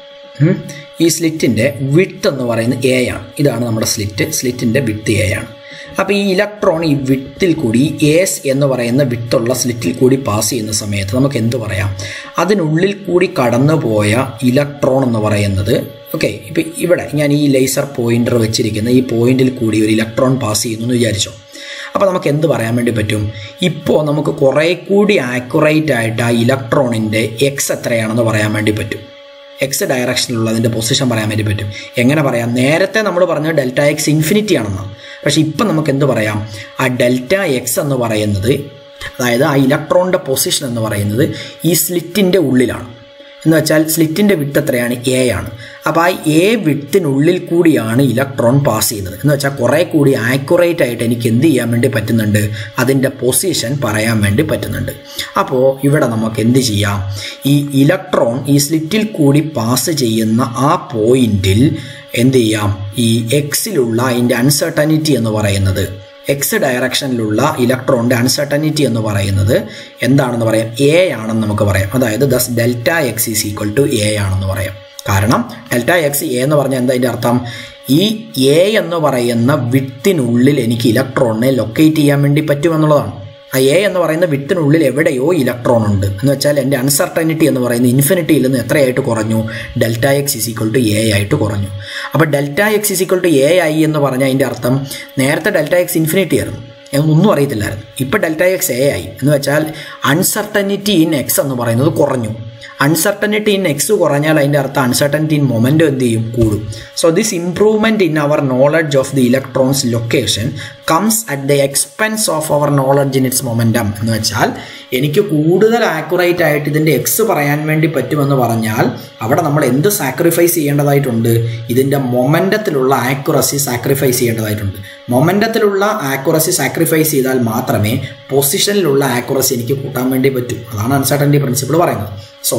ഈ സ്ലിറ്റിൻ്റെ വിട്ട് എന്ന് പറയുന്നത് എ ആണ് ഇതാണ് നമ്മുടെ സ്ലിറ്റ് സ്ലിറ്റിൻ്റെ വിട്ട് എ ആണ് അപ്പോൾ ഈ ഇലക്ട്രോൺ ഈ വിട്ടിൽ കൂടി എസ് എന്ന് പറയുന്ന വിട്ടുള്ള സ്ലിറ്റിൽ കൂടി പാസ് ചെയ്യുന്ന സമയത്ത് നമുക്ക് എന്ത് പറയാം അതിനുള്ളിൽ കൂടി കടന്നു പോയ ഇലക്ട്രോൺ എന്ന് പറയുന്നത് ഓക്കെ ഇപ്പം ഇവിടെ ഞാൻ ഈ ലേസർ പോയിന്റർ വെച്ചിരിക്കുന്ന ഈ പോയിന്റിൽ കൂടി ഒരു ഇലക്ട്രോൺ പാസ് ചെയ്യുന്നു എന്ന് വിചാരിച്ചോ അപ്പോൾ നമുക്ക് എന്ത് പറയാൻ വേണ്ടി പറ്റും ഇപ്പോൾ നമുക്ക് കുറേ കൂടി ആക്യുറേറ്റ് ആയിട്ട് ആ ഇലക്ട്രോണിൻ്റെ എക്സ് എത്രയാണെന്ന് പറയാൻ വേണ്ടി പറ്റും എക്സ് ഡയറക്ഷനിലുള്ള അതിൻ്റെ പൊസിഷൻ പറയാൻ വേണ്ടി പറ്റും എങ്ങനെ പറയാം നേരത്തെ നമ്മൾ പറഞ്ഞത് ഡെൽറ്റ എക്സ് ഇൻഫിനിറ്റി ആണെന്നാണ് പക്ഷേ ഇപ്പം നമുക്ക് എന്ത് പറയാം ആ ഡെൽറ്റ എക്സ് എന്ന് പറയുന്നത് അതായത് ആ ഇലക്ട്രോണിൻ്റെ പൊസിഷൻ എന്ന് പറയുന്നത് ഈ സ്ലിറ്റിൻ്റെ ഉള്ളിലാണ് എന്ന് വെച്ചാൽ സ്ലിറ്റിൻ്റെ വിട്ട് എത്രയാണ് എ ആണ് അപ്പോൾ ആ എ വിട്ടിനുള്ളിൽ കൂടിയാണ് ഇലക്ട്രോൺ പാസ് ചെയ്യുന്നത് എന്ന് വെച്ചാൽ കുറേ കൂടി ആക്യുറേറ്റ് ആയിട്ട് എനിക്ക് എന്ത് ചെയ്യാൻ വേണ്ടി പറ്റുന്നുണ്ട് അതിൻ്റെ പൊസിഷൻ പറയാൻ വേണ്ടി പറ്റുന്നുണ്ട് അപ്പോൾ ഇവിടെ നമുക്ക് എന്ത് ചെയ്യാം ഈ ഇലക്ട്രോൺ ഈ സ്ലിറ്റിൽ കൂടി പാസ് ചെയ്യുന്ന ആ പോയിന്റിൽ എന്ത് ചെയ്യാം ഈ എക്സിലുള്ള അതിൻ്റെ അൺസർട്ടനിറ്റി എന്ന് പറയുന്നത് എക്സ് ഡയറക്ഷനിലുള്ള ഇലക്ട്രോണിൻ്റെ അൺസർട്ടനിറ്റി എന്ന് പറയുന്നത് എന്താണെന്ന് പറയാം എ ആണെന്ന് നമുക്ക് പറയാം അതായത് thus delta x is equal to a ആണെന്ന് പറയാം കാരണം ഡെൽറ്റ എക്സ് എ എന്ന് പറഞ്ഞാൽ എന്താ അതിൻ്റെ അർത്ഥം ഈ എ എന്ന് പറയുന്ന വിത്തിനുള്ളിൽ എനിക്ക് ഇലക്ട്രോണിനെ ലൊക്കേറ്റ് ചെയ്യാൻ വേണ്ടി പറ്റുമെന്നുള്ളതാണ് ആ എ എന്ന് പറയുന്ന വിത്തിനുള്ളിൽ എവിടെയോ ഇലക്ട്രോൺ ഉണ്ട് എന്ന് വെച്ചാൽ എൻ്റെ അൺസർട്ടനിറ്റി എന്ന് പറയുന്ന ഇൻഫിനിറ്റിയിൽ നിന്ന് എത്രയായിട്ട് കുറഞ്ഞു delta x is equal to a ആയിട്ട് കുറഞ്ഞു അപ്പോൾ delta x is equal to a ആയി എന്ന് പറഞ്ഞാൽ അതിൻ്റെ അർത്ഥം നേരത്തെ ഡെൽറ്റ എക്സ് ഇൻഫിനിറ്റി ആയിരുന്നു ഒന്നും അറിയത്തില്ലായിരുന്നു ഇപ്പോൾ ഡെൽറ്റ എക്സ് എ ആയി എന്ന് വെച്ചാൽ അൺസർട്ടനിറ്റി ഇൻ എക്സ് എന്ന് പറയുന്നത് കുറഞ്ഞു അൺസർട്ടനിറ്റി ഇൻ എക്സ് കുറഞ്ഞാൽ അതിൻ്റെ അർത്ഥം അൺസർട്ടനിറ്റി ഇൻ മൊമെൻറ്റം എന്ത് ചെയ്യും കൂടും so this improvement in our knowledge of the electrons location comes at the expense of our knowledge in its momentum എന്ന് വെച്ചാൽ എനിക്ക് കൂടുതൽ ആക്യുറേറ്റ് ആയിട്ട് ഇതിൻ്റെ എക്സ് പറയാൻ വേണ്ടി പറ്റുമെന്ന് പറഞ്ഞാൽ അവിടെ നമ്മൾ എന്ത് സാക്രിഫൈസ് ചെയ്യേണ്ടതായിട്ടുണ്ട് ഇതിൻ്റെ മൊമെൻറ്റത്തിലുള്ള ആക്യുറസി സാക്രിഫൈസ് ചെയ്യേണ്ടതായിട്ടുണ്ട് മൊമെൻറ്റത്തിലുള്ള ആക്യുറസി സാക്രിഫൈസ് ചെയ്താൽ മാത്രമേ പൊസിഷനിലുള്ള ആക്യുറസി എനിക്ക് കൂട്ടാൻ വേണ്ടി പറ്റൂ അതാണ് അൺസർട്ടനിറ്റി പ്രിൻസിപ്പിൾ പറയുന്നത് സോ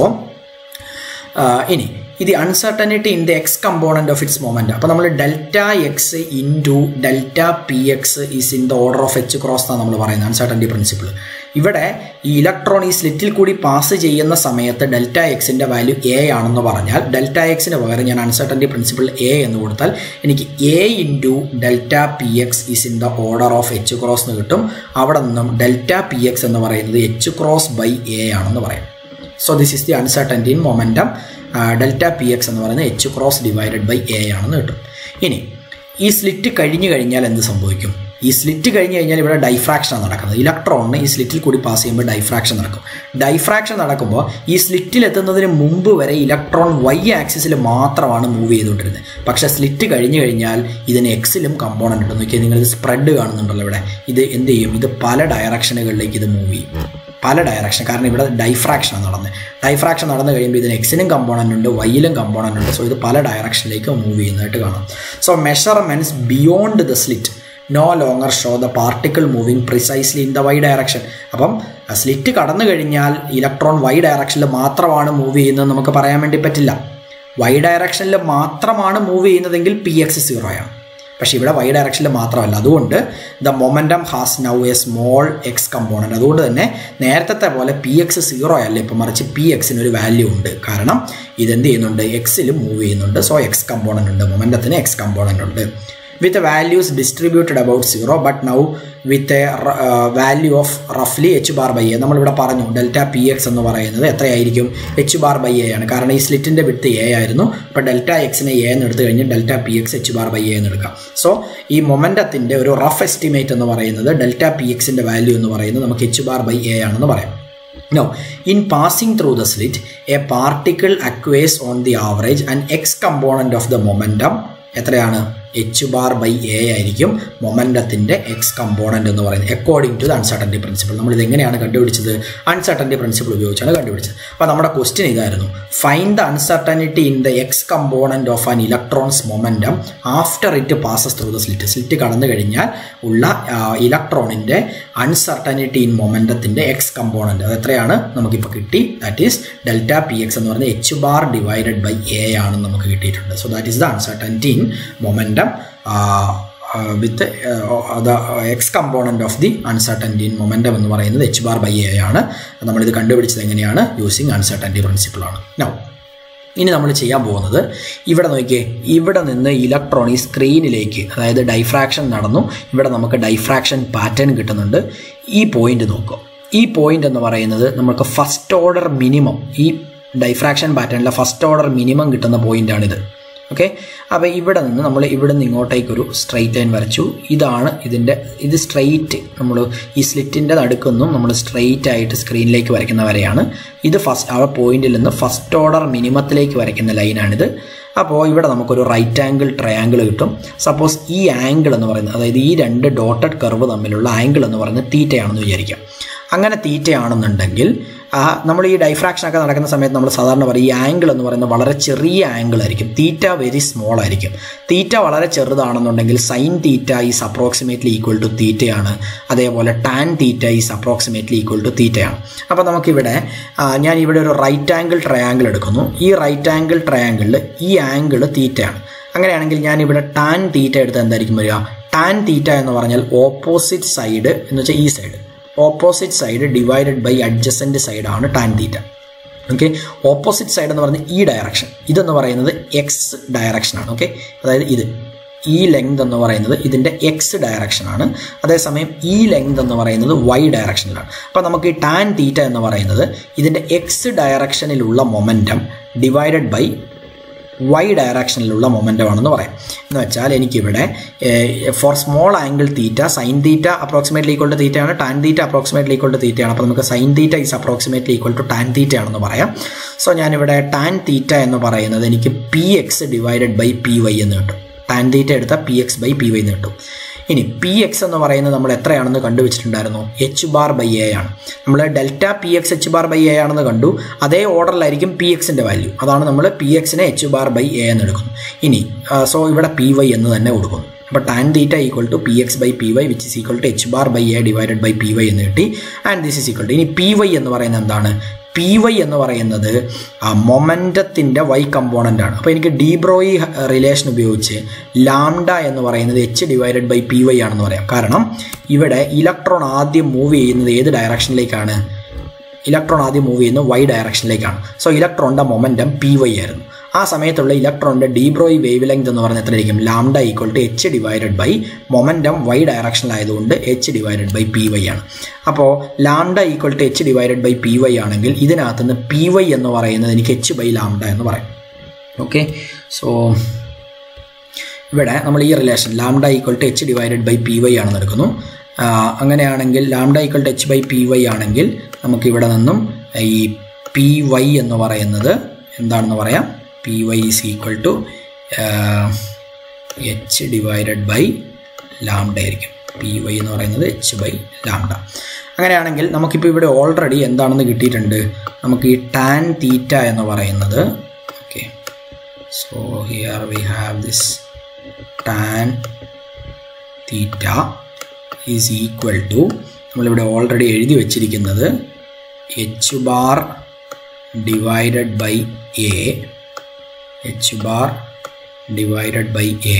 ഇനി ഇത് uncertainty in the X component of its moment അപ്പോൾ നമ്മൾ delta x into delta P X is in the order of h cross എന്നാണ് നമ്മൾ പറയുന്നത് അൺസർട്ടനിറ്റി പ്രിൻസിപ്പിൾ ഇവിടെ ഈ ഇലക്ട്രോൺ ഈ സ്ലിറ്റിൽ കൂടി പാസ് ചെയ്യുന്ന സമയത്ത് ഡെൽറ്റ എക്സിൻ്റെ വാല്യൂ എ ആണെന്ന് പറഞ്ഞാൽ ഡെൽറ്റ എക്സിന് പകരം ഞാൻ അൺസർട്ടനിറ്റി പ്രിൻസിപ്പിൾ എ എന്ന് കൊടുത്താൽ എനിക്ക് a into delta P X is in the order of h cross എന്ന് കിട്ടും അവിടെ നിന്നും ഡെൽറ്റ പി എക്സ് എന്ന് പറയുന്നത് എച്ച് ക്രോസ് ബൈ എ ആണെന്ന് പറയാം so this is the uncertainty in momentum delta P X എന്ന് പറയുന്നത് h cross divided by a ആണെന്ന് കിട്ടും ഇനി ഈ സ്ലിറ്റ് കഴിഞ്ഞു കഴിഞ്ഞാൽ എന്ത് സംഭവിക്കും ഈ സ്ലിറ്റ് കഴിഞ്ഞ് കഴിഞ്ഞാൽ ഇവിടെ ഡൈഫ്രാക്ഷൻ നടക്കുന്നത് ഇലക്ട്രോണിന് ഈ സ്ലിറ്റിൽ കൂടി പാസ് ചെയ്യുമ്പോൾ ഡൈഫ്രാക്ഷൻ നടക്കും ഡൈഫ്രാക്ഷൻ നടക്കുമ്പോൾ ഈ സ്ലിറ്റിൽ എത്തുന്നതിന് മുമ്പ് വരെ ഇലക്ട്രോൺ വൈ ആക്സിസിൽ മാത്രമാണ് മൂവ് ചെയ്തുകൊണ്ടിരുന്നത് പക്ഷേ സ്ലിറ്റ് കഴിഞ്ഞു കഴിഞ്ഞാൽ ഇതിന് എക്സിലും കമ്പോണൻ്റ് ഉണ്ട് നോക്കിയാൽ നിങ്ങൾ സ്പ്രെഡ് കാണുന്നുണ്ടല്ലോ ഇവിടെ ഇത് എന്ത് ചെയ്യും ഇത് പല ഡയറക്ഷനുകളിലേക്ക് ഇത് മൂവ് ചെയ്യും പല ഡയറക്ഷൻ കാരണം ഇവിടെ ഡൈഫ്രാക്ഷൻ നടന്നത് ഡൈഫ്രാക്ഷൻ നടന്നു കഴിയുമ്പോൾ ഇതിന് എക്സിനും കമ്പോണൻ്റ് ഉണ്ട് വൈയിലും കമ്പോണൻ്റ് ഉണ്ട് സോ ഇത് പല ഡയറക്ഷനിലേക്ക് മൂവ് ചെയ്യുന്നതായിട്ട് കാണാം so measurements beyond the slit no longer show the particle moving precisely in the Y direction അപ്പം സ്ലിറ്റ് കടന്നു കഴിഞ്ഞാൽ ഇലക്ട്രോൺ വൈ ഡയറക്ഷനിൽ മാത്രമാണ് മൂവ് ചെയ്യുന്നത് നമുക്ക് പറയാൻ വേണ്ടി പറ്റില്ല വൈ ഡയറക്ഷനിൽ മാത്രമാണ് മൂവ് ചെയ്യുന്നതെങ്കിൽ പി എക്സ് സീറോയാണ് പക്ഷേ ഇവിടെ വൈ ഡയറക്ഷനിൽ മാത്രമല്ല അതുകൊണ്ട് the momentum has now a small x component അതുകൊണ്ട് തന്നെ നേരത്തെ പോലെ പി എക്സ് സീറോ അല്ല ഇപ്പം മറിച്ച് പി എക്സിന് ഒരു വാല്യൂ ഉണ്ട് കാരണം ഇതെന്ത് ചെയ്യുന്നുണ്ട് എക്സിൽ മൂവ് ചെയ്യുന്നുണ്ട് സോ എക്സ് കമ്പോണൻ്റ് ഉണ്ട് മൊമെൻറ്റത്തിന് എക്സ് കമ്പോണൻ്റ് ഉണ്ട് with values distributed about zero but now with a value of റഫ്ലി എച്ച് ബാർ ബൈ എ നമ്മളിവിടെ പറഞ്ഞു ഡെൽറ്റ പി എക്സ് എന്ന് പറയുന്നത് എത്രയായിരിക്കും എച്ച് ബാർ ബൈ എ ആണ് കാരണം ഈ സ്ലിറ്റിൻ്റെ വിട്ട് എ ആയിരുന്നു അപ്പോൾ ഡെൽറ്റ എക്സിനെ എ എന്ന് എടുത്തു കഴിഞ്ഞ് delta P x h bar by a എന്ന് എടുക്കാം സോ ഈ മൊമെൻറ്റത്തിൻ്റെ ഒരു റഫ് എസ്റ്റിമേറ്റ് എന്ന് പറയുന്നത് ഡെൽറ്റ പി എക്സിൻ്റെ വാല്യൂ എന്ന് പറയുന്നത് നമുക്ക് എച്ച് ബാർ ബൈ എ ആണെന്ന് പറയാം Now, in passing through the slit, a particle acquires on the average an x component of the momentum എത്രയാണ് എച്ച് ബാർ ബൈ എ ആയിരിക്കും മൊമെൻറ്റത്തിൻ്റെ എക്സ് കമ്പോണൻ്റ് എന്ന് പറയുന്നത് according to the uncertainty principle നമ്മൾ ഇത് എങ്ങനെയാണ് കണ്ടുപിടിച്ചത് അൺസർട്ടൻറ്റി പ്രിൻസിപ്പിൾ ഉപയോഗിച്ചാണ് കണ്ടുപിടിച്ചത് അപ്പോൾ നമ്മുടെ ക്വസ്റ്റ്യൻ ഇതായിരുന്നു fine the uncertainty in the X component of an electrons momentum after it passes through the slit slit കടന്നു കഴിഞ്ഞാൽ ഉള്ള ഇലക്ട്രോണിൻ്റെ അൺസർട്ടനിറ്റി ഇൻ മൊമെൻറ്റത്തിൻ്റെ എക്സ് കമ്പോണൻറ്റ് അത് എത്രയാണ് നമുക്കിപ്പോൾ കിട്ടി that is delta P X എന്ന് പറയുന്നത് h bar divided by a ആണെന്ന് നമുക്ക് കിട്ടിയിട്ടുണ്ട് so that is the uncertainty in momentum with the X component of the uncertainty in momentum എന്ന് പറയുന്നത് എച്ച് ബാർ ബൈ എ ആണ് നമ്മളിത് കണ്ടുപിടിച്ചത് എങ്ങനെയാണ് യൂസിങ് അൺസർട്ടൻറ്റി പ്രിൻസിപ്പിളാണ് നൗ ഇനി നമ്മൾ ചെയ്യാൻ പോകുന്നത് ഇവിടെ നോക്കിയേ ഇവിടെ നിന്ന് ഇലക്ട്രോൺ ഈ സ്ക്രീനിലേക്ക് അതായത് ഡൈഫ്രാക്ഷൻ നടന്നു ഇവിടെ നമുക്ക് ഡൈഫ്രാക്ഷൻ പാറ്റേൺ കിട്ടുന്നുണ്ട് ഈ പോയിന്റ് നോക്കുക ഈ പോയിന്റ് എന്ന് പറയുന്നത് നമുക്ക് ഫസ്റ്റ് ഓർഡർ മിനിമം ഈ ഡൈഫ്രാക്ഷൻ പാറ്റേണിലെ ഫസ്റ്റ് ഓർഡർ മിനിമം കിട്ടുന്ന പോയിന്റാണിത് ഓക്കെ അപ്പോൾ ഇവിടെ നിന്ന് നമ്മൾ ഇവിടെ നിന്ന് ഇങ്ങോട്ടേക്കൊരു സ്ട്രെയിറ്റ് ലൈൻ വരച്ചു ഇതാണ് ഇതിൻ്റെ ഇത് സ്ട്രെയിറ്റ് നമ്മൾ ഈ സ്ലിറ്റിൻ്റെ നടുക്കൊന്നും നമ്മൾ സ്ട്രെയിറ്റ് ആയിട്ട് സ്ക്രീനിലേക്ക് വരയ്ക്കുന്ന വരെയാണ് ഇത് ഫസ്റ്റ് ആ പോയിന്റിൽ നിന്ന് ഫസ്റ്റ് ഓർഡർ മിനിമത്തിലേക്ക് വരയ്ക്കുന്ന ലൈനാണിത് അപ്പോൾ ഇവിടെ നമുക്കൊരു റൈറ്റ് ആംഗിൾ ട്രയാങ്കിൾ കിട്ടും സപ്പോസ് ഈ ആംഗിൾ എന്ന് പറയുന്നത് അതായത് ഈ രണ്ട് ഡോട്ടഡ് കർവ് തമ്മിലുള്ള ആംഗിൾ എന്ന് പറയുന്നത് തീറ്റയാണെന്ന് വിചാരിക്കാം അങ്ങനെ തീറ്റയാണെന്നുണ്ടെങ്കിൽ നമ്മൾ ഈ ഡൈഫ്രാക്ഷൻ ഒക്കെ നടക്കുന്ന സമയത്ത് നമ്മൾ സാധാരണ പറയും ഈ ആംഗിൾ എന്ന് പറയുന്നത് വളരെ ചെറിയ ആംഗിൾ ആയിരിക്കും തീറ്റ വെരി സ്മോൾ ആയിരിക്കും തീറ്റ വളരെ ചെറുതാണെന്നുണ്ടെങ്കിൽ sine theta is approximately equal to തീറ്റയാണ് അതേപോലെ tan theta is approximately equal to തീറ്റയാണ് അപ്പോൾ നമുക്കിവിടെ ഞാൻ ഇവിടെ ഒരു റൈറ്റ് ആംഗിൾ ട്രയാങ്കിൾ എടുക്കുന്നു ഈ റൈറ്റ് ആംഗിൾ ട്രയാങ്കിളിൽ ഈ ആംഗിൾ തീറ്റയാണ് അങ്ങനെയാണെങ്കിൽ ഞാൻ ഇവിടെ ടാൻ തീറ്റ എടുത്ത് എന്തായിരിക്കും വരിക ടാൻ തീറ്റ എന്ന് പറഞ്ഞാൽ ഓപ്പോസിറ്റ് സൈഡ് എന്ന് വെച്ചാൽ ഈ side opposite side divided by adjacent സൈഡാണ് tan theta okay opposite side എന്ന് പറയുന്നത് ഈ ഡയറക്ഷൻ ഇതെന്ന് പറയുന്നത് എക്സ് ഡയറക്ഷനാണ് ഓക്കെ അതായത് ഇത് ഈ ലെങ്ത് എന്ന് പറയുന്നത് ഇതിൻ്റെ എക്സ് ഡയറക്ഷനാണ് അതേസമയം ഈ ലെങ്ത് എന്ന് പറയുന്നത് വൈ ഡയറക്ഷനിലാണ് അപ്പോൾ നമുക്ക് ഈ ടാൻ തീറ്റ എന്ന് പറയുന്നത് ഇതിൻ്റെ എക്സ് ഡയറക്ഷനിലുള്ള മൊമെൻറ്റം ഡിവൈഡഡ് ബൈ വൈ ഡയറക്ഷനിലുള്ള മൊമെൻറ്റം ആണെന്ന് പറയാം എന്ന് വെച്ചാൽ എനിക്കിവിടെ for small angle theta sine theta approximately equal to തീറ്റയാണ് tan theta approximately equal to തീറ്റയാണ് അപ്പോൾ നമുക്ക് sine theta is approximately equal to tan theta ആണെന്ന് പറയാം സോ ഞാനിവിടെ ടാൻ തീറ്റ എന്ന് പറയുന്നത് എനിക്ക് p x divided by p y എന്ന് കിട്ടും ടാൻ തീറ്റ എടുത്താൽ p x by p y എന്ന് കിട്ടും ഇനി പി എക്സ് എന്ന് പറയുന്നത് നമ്മൾ എത്രയാണെന്ന് കണ്ടുവച്ചിട്ടുണ്ടായിരുന്നു എച്ച് ബാർ ബൈ എ ആണ് നമ്മൾ delta P x h bar by a ആണെന്ന് കണ്ടു അതേ ഓർഡറിലായിരിക്കും പി എക്സിൻ്റെ വാല്യൂ അതാണ് നമ്മൾ പി എക്സിനെ എച്ച് ബാർ ബൈ എ എന്ന് എടുക്കുന്നു ഇനി സോ ഇവിടെ പി വൈ എന്ന് തന്നെ കൊടുക്കുന്നു അപ്പോൾ tan theta equal to p x by p y which is equal to h bar by a divided by p y എന്ന് കിട്ടി and this is equal to ഇനി പി വൈ എന്ന് പറയുന്നത് എന്താണ് പി വൈ എന്ന് പറയുന്നത് മൊമെൻറ്റത്തിൻ്റെ വൈ കമ്പോണൻ്റ് ആണ് അപ്പോൾ എനിക്ക് ഡീബ്രോയി റിലേഷൻ ഉപയോഗിച്ച് ലാംഡ എന്ന് പറയുന്നത് h divided by p y ആണെന്ന് പറയാം കാരണം ഇവിടെ ഇലക്ട്രോൺ ആദ്യം മൂവ് ചെയ്യുന്നത് ഏത് ഡയറക്ഷനിലേക്കാണ് ഇലക്ട്രോൺ ആദ്യം മൂവ് ചെയ്യുന്നത് വൈ ഡയറക്ഷനിലേക്കാണ് സോ ഇലക്ട്രോണിൻ്റെ മൊമെൻറ്റം പി വൈ ആയിരുന്നു ആ സമയത്തുള്ള ഇലക്ട്രോണിൻ്റെ ഡീബ്രോയി വേവ് ലെങ്ത് എന്ന് പറയുന്നത് എത്രയായിരിക്കും lambda equal to h divided by momentum y ഡയറക്ഷനിലായതുകൊണ്ട് h divided by p y ആണ് അപ്പോൾ lambda equal to h divided by p y ആണെങ്കിൽ ഇതിനകത്ത് നിന്ന് പി വൈ എന്ന് പറയുന്നത് എനിക്ക് എച്ച് ബൈ ലാംഡ എന്ന് പറയും ഓക്കെ സോ ഇവിടെ നമ്മൾ ഈ relation lambda equal to h divided by p y ആണെന്ന് എടുക്കുന്നു അങ്ങനെയാണെങ്കിൽ lambda equal to h by p y ആണെങ്കിൽ നമുക്കിവിടെ നിന്നും ഈ പി വൈ എന്ന് പറയുന്നത് എന്താണെന്ന് പറയാം p y is equal to h divided by lambda ആയിരിക്കും പി വൈ എന്ന് പറയുന്നത് എച്ച് ബൈ ലാംഡ അങ്ങനെയാണെങ്കിൽ നമുക്കിപ്പോൾ ഇവിടെ ഓൾറെഡി എന്താണെന്ന് കിട്ടിയിട്ടുണ്ട് നമുക്ക് ഈ ടാൻ തീറ്റ എന്ന് പറയുന്നത് okay so here we have this tan theta is equal to നമ്മളിവിടെ ഓൾറെഡി എഴുതി വച്ചിരിക്കുന്നത് h bar divided by a h bar divided by a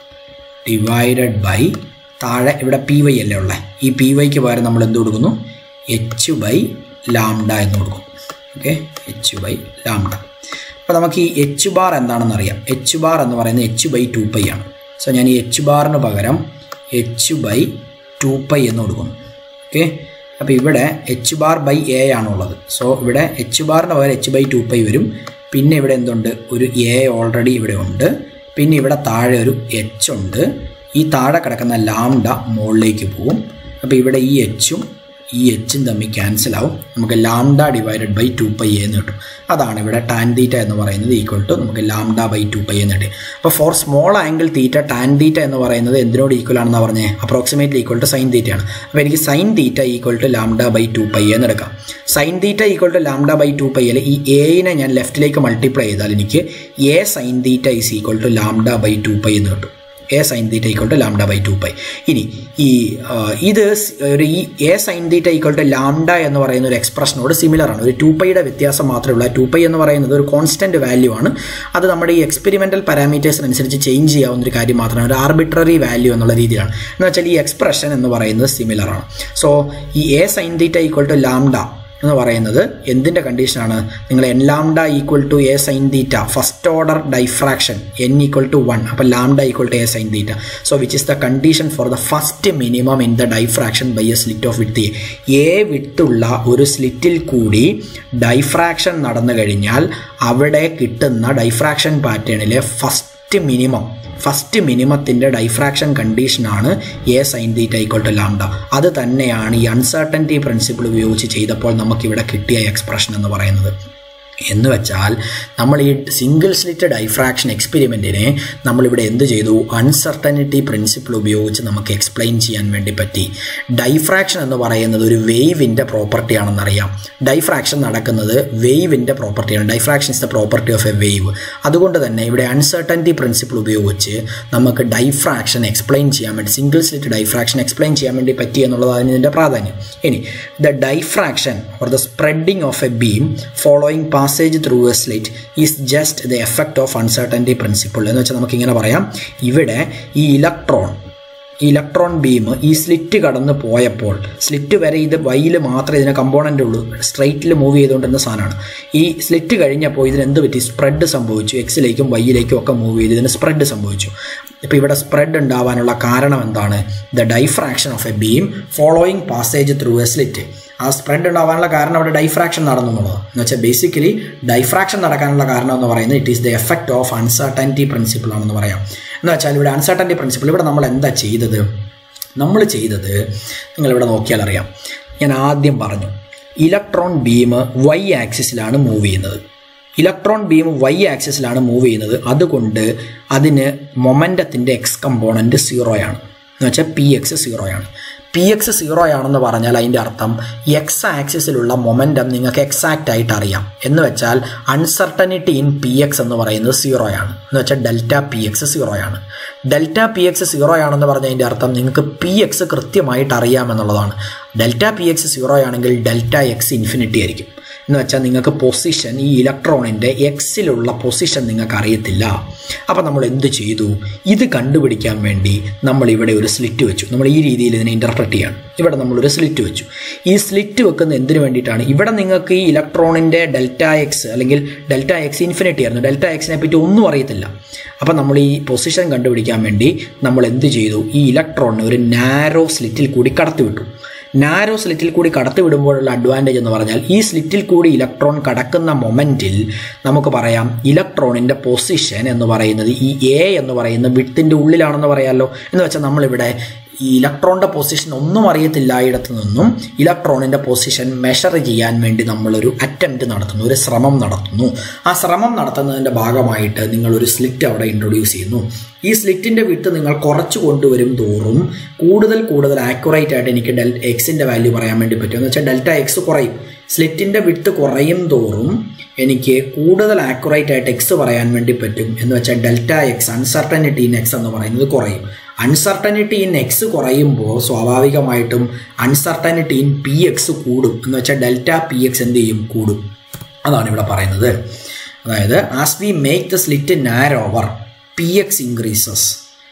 divided by താഴെ ഇവിടെ പി വൈ അല്ലേ ഉള്ളത് ഈ പി വൈക്ക് പകരം നമ്മൾ എന്ത് കൊടുക്കുന്നു എച്ച് ബൈ ലാംഡ എന്ന് കൊടുക്കും ഓക്കെ എച്ച് ബൈ ലാംഡ അപ്പോൾ നമുക്ക് ഈ എച്ച് ബാർ എന്താണെന്ന് അറിയാം എച്ച് ബാർ എന്ന് പറയുന്നത് എച്ച് ബൈ ടു പൈ ആണ് സോ ഞാൻ ഈ എച്ച് ബാറിന് പകരം എച്ച് ബൈ ടു പൈ എന്ന് കൊടുക്കുന്നു ഓക്കെ അപ്പോൾ ഇവിടെ എച്ച് ബാർ ബൈ എ ആണുള്ളത് സോ ഇവിടെ എച്ച് ബാറിന് പകരം എച്ച് ബൈ ടു പൈ വരും പിന്നെ ഇവിടെ എന്തുണ്ട് ഒരു എ ഓൾറെഡി ഇവിടെ ഉണ്ട് പിന്നെ ഇവിടെ താഴെ ഒരു എച്ച് ഉണ്ട് ഈ താഴെ കിടക്കുന്ന ലാംഡ മുകളിലേക്ക് പോവും അപ്പോൾ ഇവിടെ ഈ എച്ചും ഈ എച്ചും തമ്മിൽ ക്യാൻസൽ ആവും നമുക്ക് lambda divided by two pi എന്ന് കിട്ടും അതാണ് ഇവിടെ ടാൻ തീറ്റ എന്ന് പറയുന്നത് ഈക്വൽ ടു നമുക്ക് ലാംഡ ബൈ ടു പൈ എന്ന് കിട്ടി അപ്പോൾ for small angle theta tan theta എന്ന് പറയുന്നത് എന്തിനോട് ഈക്വൽ ആണെന്ന് പറഞ്ഞേ അപ്രോക്സിമേറ്റ്ലി ഈക്വൽ ടു സൈൻ തീറ്റയാണ് അപ്പോൾ എനിക്ക് sine theta equal to lambda by two pi എന്ന് എടുക്കാം sine theta equal to lambda by two pi അല്ലെ ഈ എയിനെ ഞാൻ ലെഫ്റ്റിലേക്ക് മൾട്ടിപ്ലൈ ചെയ്താൽ എനിക്ക് a sine theta is equal to lambda by two pi എന്ന് കിട്ടും a sine theta equal to lambda by two pi ഇനി ഈ ഇത് ഒരു ഈ a sine theta equal to lambda എന്ന് പറയുന്ന ഒരു എക്സ്പ്രഷനോട് സിമിലർ ആണ് ഒരു ടു പൈയുടെ വ്യത്യാസം മാത്രമേ ഉള്ളൂ ടു പൈ എന്ന് പറയുന്നത് ഒരു കോൺസ്റ്റന്റ് വാല്യൂ ആണ് അത് നമ്മുടെ ഈ എക്സ്പെരിമെന്റൽ പാരാമീറ്റേഴ്സിനനുസരിച്ച് ചേഞ്ച് ചെയ്യാവുന്ന ഒരു കാര്യം മാത്രമാണ് ഒരു ആർബിട്രറി വാല്യൂ എന്നുള്ള രീതിയിലാണ് എന്ന് വെച്ചാൽ ഈ എക്സ്പ്രഷൻ എന്ന് പറയുന്നത് സിമിലർ ആണ് സോ ഈ a sine theta equal to lambda എന്ന് പറയുന്നത് എന്തിൻ്റെ കണ്ടീഷനാണ് നിങ്ങൾ n lambda equal to a sine theta first order diffraction n equal to one അപ്പോൾ lambda equal to a sine theta so which is the condition for the first minimum in the diffraction by a slit of with a വിട്ടുള്ള ഒരു സ്ലിറ്റിൽ കൂടി diffraction നടന്നു കഴിഞ്ഞാൽ അവിടെ കിട്ടുന്ന diffraction പാറ്റേണിലെ ഫസ്റ്റ് മിനിമം ഫസ്റ്റ് മിനിമത്തിൻ്റെ ഡൈഫ്രാക്ഷൻ കണ്ടീഷനാണ് a sine theta equal to lambda അത് തന്നെയാണ് ഈ അൺസർട്ടൻറ്റി പ്രിൻസിപ്പിൾ ഉപയോഗിച്ച് ചെയ്തപ്പോൾ നമുക്കിവിടെ കിട്ടിയ എക്സ്പ്രഷൻ എന്ന് പറയുന്നത് എന്ന് വെച്ചാൽ നമ്മൾ ഈ സിംഗിൾ സ്ലിറ്റ് ഡൈഫ്രാക്ഷൻ എക്സ്പെരിമെൻറ്റിനെ നമ്മളിവിടെ എന്ത് ചെയ്തു അൺസർട്ടനിറ്റി പ്രിൻസിപ്പിൾ ഉപയോഗിച്ച് നമുക്ക് എക്സ്പ്ലെയിൻ ചെയ്യാൻ വേണ്ടി പറ്റി ഡൈഫ്രാക്ഷൻ എന്ന് പറയുന്നത് ഒരു വേവിൻ്റെ പ്രോപ്പർട്ടി ആണെന്നറിയാം ഡൈഫ്രാക്ഷൻ നടക്കുന്നത് വേവിൻ്റെ പ്രോപ്പർട്ടിയാണ് diffraction is the property of a wave അതുകൊണ്ട് തന്നെ ഇവിടെ അൺസർട്ടനിറ്റി പ്രിൻസിപ്പിൾ ഉപയോഗിച്ച് നമുക്ക് ഡൈഫ്രാക്ഷൻ എക്സ്പ്ലെയിൻ ചെയ്യാൻ വേണ്ടി സിംഗിൾ സ്ലിറ്റ് ഡൈഫ്രാക്ഷൻ എക്സ്പ്ലെയിൻ ചെയ്യാൻ വേണ്ടി പറ്റി എന്നുള്ളതാണ് ഇതിൻ്റെ പ്രാധാന്യം ഇനി the diffraction or the spreading of a beam following passage through a slit is just the effect of uncertainty principle എന്ന് വെച്ചാൽ നമുക്കിങ്ങനെ പറയാം ഇവിടെ ഈ ഇലക്ട്രോൺ ഈ ഇലക്ട്രോൺ ബീം ഈ സ്ലിറ്റ് കടന്ന് പോയപ്പോൾ സ്ലിറ്റ് വരെ ഇത് വൈയിൽ മാത്രമേ ഇതിന് കമ്പോണൻ്റ് ഉള്ളൂ സ്ട്രൈറ്റിൽ മൂവ് ചെയ്തുകൊണ്ടിരുന്ന സാധനമാണ് ഈ സ്ലിറ്റ് കഴിഞ്ഞപ്പോൾ ഇതിന് എന്ത് പറ്റി സ്പ്രെഡ് സംഭവിച്ചു എക്സിലേക്കും വൈയിലേക്കും ഒക്കെ മൂവ് ചെയ്ത് ഇതിന് സ്പ്രെഡ് സംഭവിച്ചു ഇപ്പോൾ ഇവിടെ സ്പ്രെഡ് ഉണ്ടാവാനുള്ള കാരണം എന്താണ് the diffraction of a beam following passage through a slit ആ സ്പ്രെഡ് ഉണ്ടാവാനുള്ള കാരണം അവിടെ ഡൈഫ്രാക്ഷൻ നടന്നു എന്നുള്ളത് എന്ന് വെച്ചാൽ ബേസിക്കലി ഡൈഫ്രാക്ഷൻ നടക്കാനുള്ള കാരണം എന്ന് പറയുന്നത് it is the effect of uncertainty principle ആണെന്ന് പറയാം എന്ന് വെച്ചാൽ ഇവിടെ അൺസർട്ടൻറ്റി പ്രിൻസിപ്പിൾ ഇവിടെ നമ്മൾ എന്താ ചെയ്തത് നമ്മൾ ചെയ്തത് നിങ്ങളിവിടെ നോക്കിയാൽ അറിയാം ഞാൻ ആദ്യം പറഞ്ഞു ഇലക്ട്രോൺ ബീം വൈ ആക്സിസിലാണ് മൂവ് ചെയ്യുന്നത് ഇലക്ട്രോൺ ബീം വൈ ആക്സിസിലാണ് മൂവ് ചെയ്യുന്നത് അതുകൊണ്ട് അതിന് മൊമെൻറ്റത്തിൻ്റെ എക്സ് കമ്പോണൻറ്റ് സീറോയാണ് എന്ന് വെച്ചാൽ പി എക്സ് സീറോയാണ് പി എക്സ് സീറോ ആണെന്ന് പറഞ്ഞാൽ അതിൻ്റെ അർത്ഥം എക്സ് ആക്സിസിലുള്ള മൊമെൻറ്റം നിങ്ങൾക്ക് എക്സാക്റ്റ് ആയിട്ട് അറിയാം എന്ന് വെച്ചാൽ അൺസർട്ടനിറ്റി ഇൻ പി എക്സ് എന്ന് പറയുന്നത് സീറോയാണ് എന്ന് വെച്ചാൽ ഡെൽറ്റ പി എക്സ് സീറോയാണ് ഡെൽറ്റ പി എക്സ് സീറോ ആണെന്ന് പറഞ്ഞതിൻ്റെ അർത്ഥം നിങ്ങൾക്ക് പി എക്സ് കൃത്യമായിട്ട് അറിയാമെന്നുള്ളതാണ് ഡെൽറ്റ പി എക്സ് സീറോ ആണെങ്കിൽ ഡെൽറ്റ എക്സ് ഇൻഫിനിറ്റി ആയിരിക്കും എന്ന് വെച്ചാൽ നിങ്ങൾക്ക് പൊസിഷൻ ഈ ഇലക്ട്രോണിൻ്റെ എക്സിലുള്ള പൊസിഷൻ നിങ്ങൾക്ക് അറിയത്തില്ല അപ്പോൾ നമ്മൾ എന്ത് ചെയ്തു ഇത് കണ്ടുപിടിക്കാൻ വേണ്ടി നമ്മൾ ഇവിടെ ഒരു സ്ലിറ്റ് വെച്ചു നമ്മൾ ഈ രീതിയിൽ ഇതിനെ ഇൻ്റർപ്രറ്റ് ചെയ്യാണ് ഇവിടെ നമ്മളൊരു സ്ലിറ്റ് വെച്ചു ഈ സ്ലിറ്റ് വെക്കുന്ന എന്തിനു വേണ്ടിയിട്ടാണ് ഇവിടെ നിങ്ങൾക്ക് ഈ ഇലക്ട്രോണിൻ്റെ ഡെൽറ്റ എക്സ് അല്ലെങ്കിൽ ഡെൽറ്റ എക്സ് ഇൻഫിനിറ്റി ആയിരുന്നു ഡെൽറ്റ എക്സിനെ പറ്റി ഒന്നും അറിയത്തില്ല അപ്പോൾ നമ്മൾ ഈ പൊസിഷൻ കണ്ടുപിടിക്കാൻ വേണ്ടി നമ്മൾ എന്ത് ചെയ്തു ഈ ഇലക്ട്രോണിനെ ഒരു നാരോ സ്ലിറ്റിൽ കൂടി കടത്തിവിട്ടു നാരോ സ്ലിറ്റിൽ കൂടി കടത്തി വിടുമ്പോഴുള്ള അഡ്വാൻറ്റേജ് എന്ന് പറഞ്ഞാൽ ഈ സ്ലിറ്റിൽ കൂടി ഇലക്ട്രോൺ കടക്കുന്ന മൊമെൻറ്റിൽ നമുക്ക് പറയാം ഇലക്ട്രോണിൻ്റെ പൊസിഷൻ എന്ന് പറയുന്നത് ഈ എ എന്ന് പറയുന്ന വിട്ടിൻ്റെ ഉള്ളിലാണെന്ന് പറയാമല്ലോ എന്ന് വെച്ചാൽ നമ്മളിവിടെ ഈ ഇലക്ട്രോണിൻ്റെ പൊസിഷൻ ഒന്നും അറിയത്തില്ലായിടത്തു നിന്നും ഇലക്ട്രോണിൻ്റെ പൊസിഷൻ മെഷർ ചെയ്യാൻ വേണ്ടി നമ്മളൊരു അറ്റംപ്റ്റ് നടത്തുന്നു ഒരു ശ്രമം നടത്തുന്നു ആ ശ്രമം നടത്തുന്നതിൻ്റെ ഭാഗമായിട്ട് നിങ്ങൾ ഒരു സ്ലിറ്റ് അവിടെ ഇൻട്രൊഡ്യൂസ് ചെയ്യുന്നു ഈ സ്ലിറ്റിൻ്റെ വിട്ട് നിങ്ങൾ കുറച്ച് കൊണ്ടുവരും തോറും കൂടുതൽ കൂടുതൽ ആക്യുറേറ്റ് ആയിട്ട് എനിക്ക് ഡെൽ എക്സിൻ്റെ വാല്യൂ പറയാൻ വേണ്ടി പറ്റും എന്ന് വെച്ചാൽ ഡെൽറ്റ എക്സ് കുറയും സ്ലിറ്റിൻ്റെ വിട്ട് കുറയും തോറും എനിക്ക് കൂടുതൽ ആക്യുറേറ്റ് ആയിട്ട് എക്സ് പറയാൻ വേണ്ടി പറ്റും എന്ന് വെച്ചാൽ delta x uncertainty in x എന്ന് പറയുന്നത് കുറയും അൺസർട്ടനിറ്റി ഇൻ എക്സ് കുറയുമ്പോൾ സ്വാഭാവികമായിട്ടും അൺസർട്ടനിറ്റി ഇൻ പി എക്സ് കൂടും എന്ന് വെച്ചാൽ ഡെൽറ്റ പി എക്സ് എന്ത് ചെയ്യും കൂടും അതാണ് ഇവിടെ പറയുന്നത് അതായത് as we make the slit narrower p x increases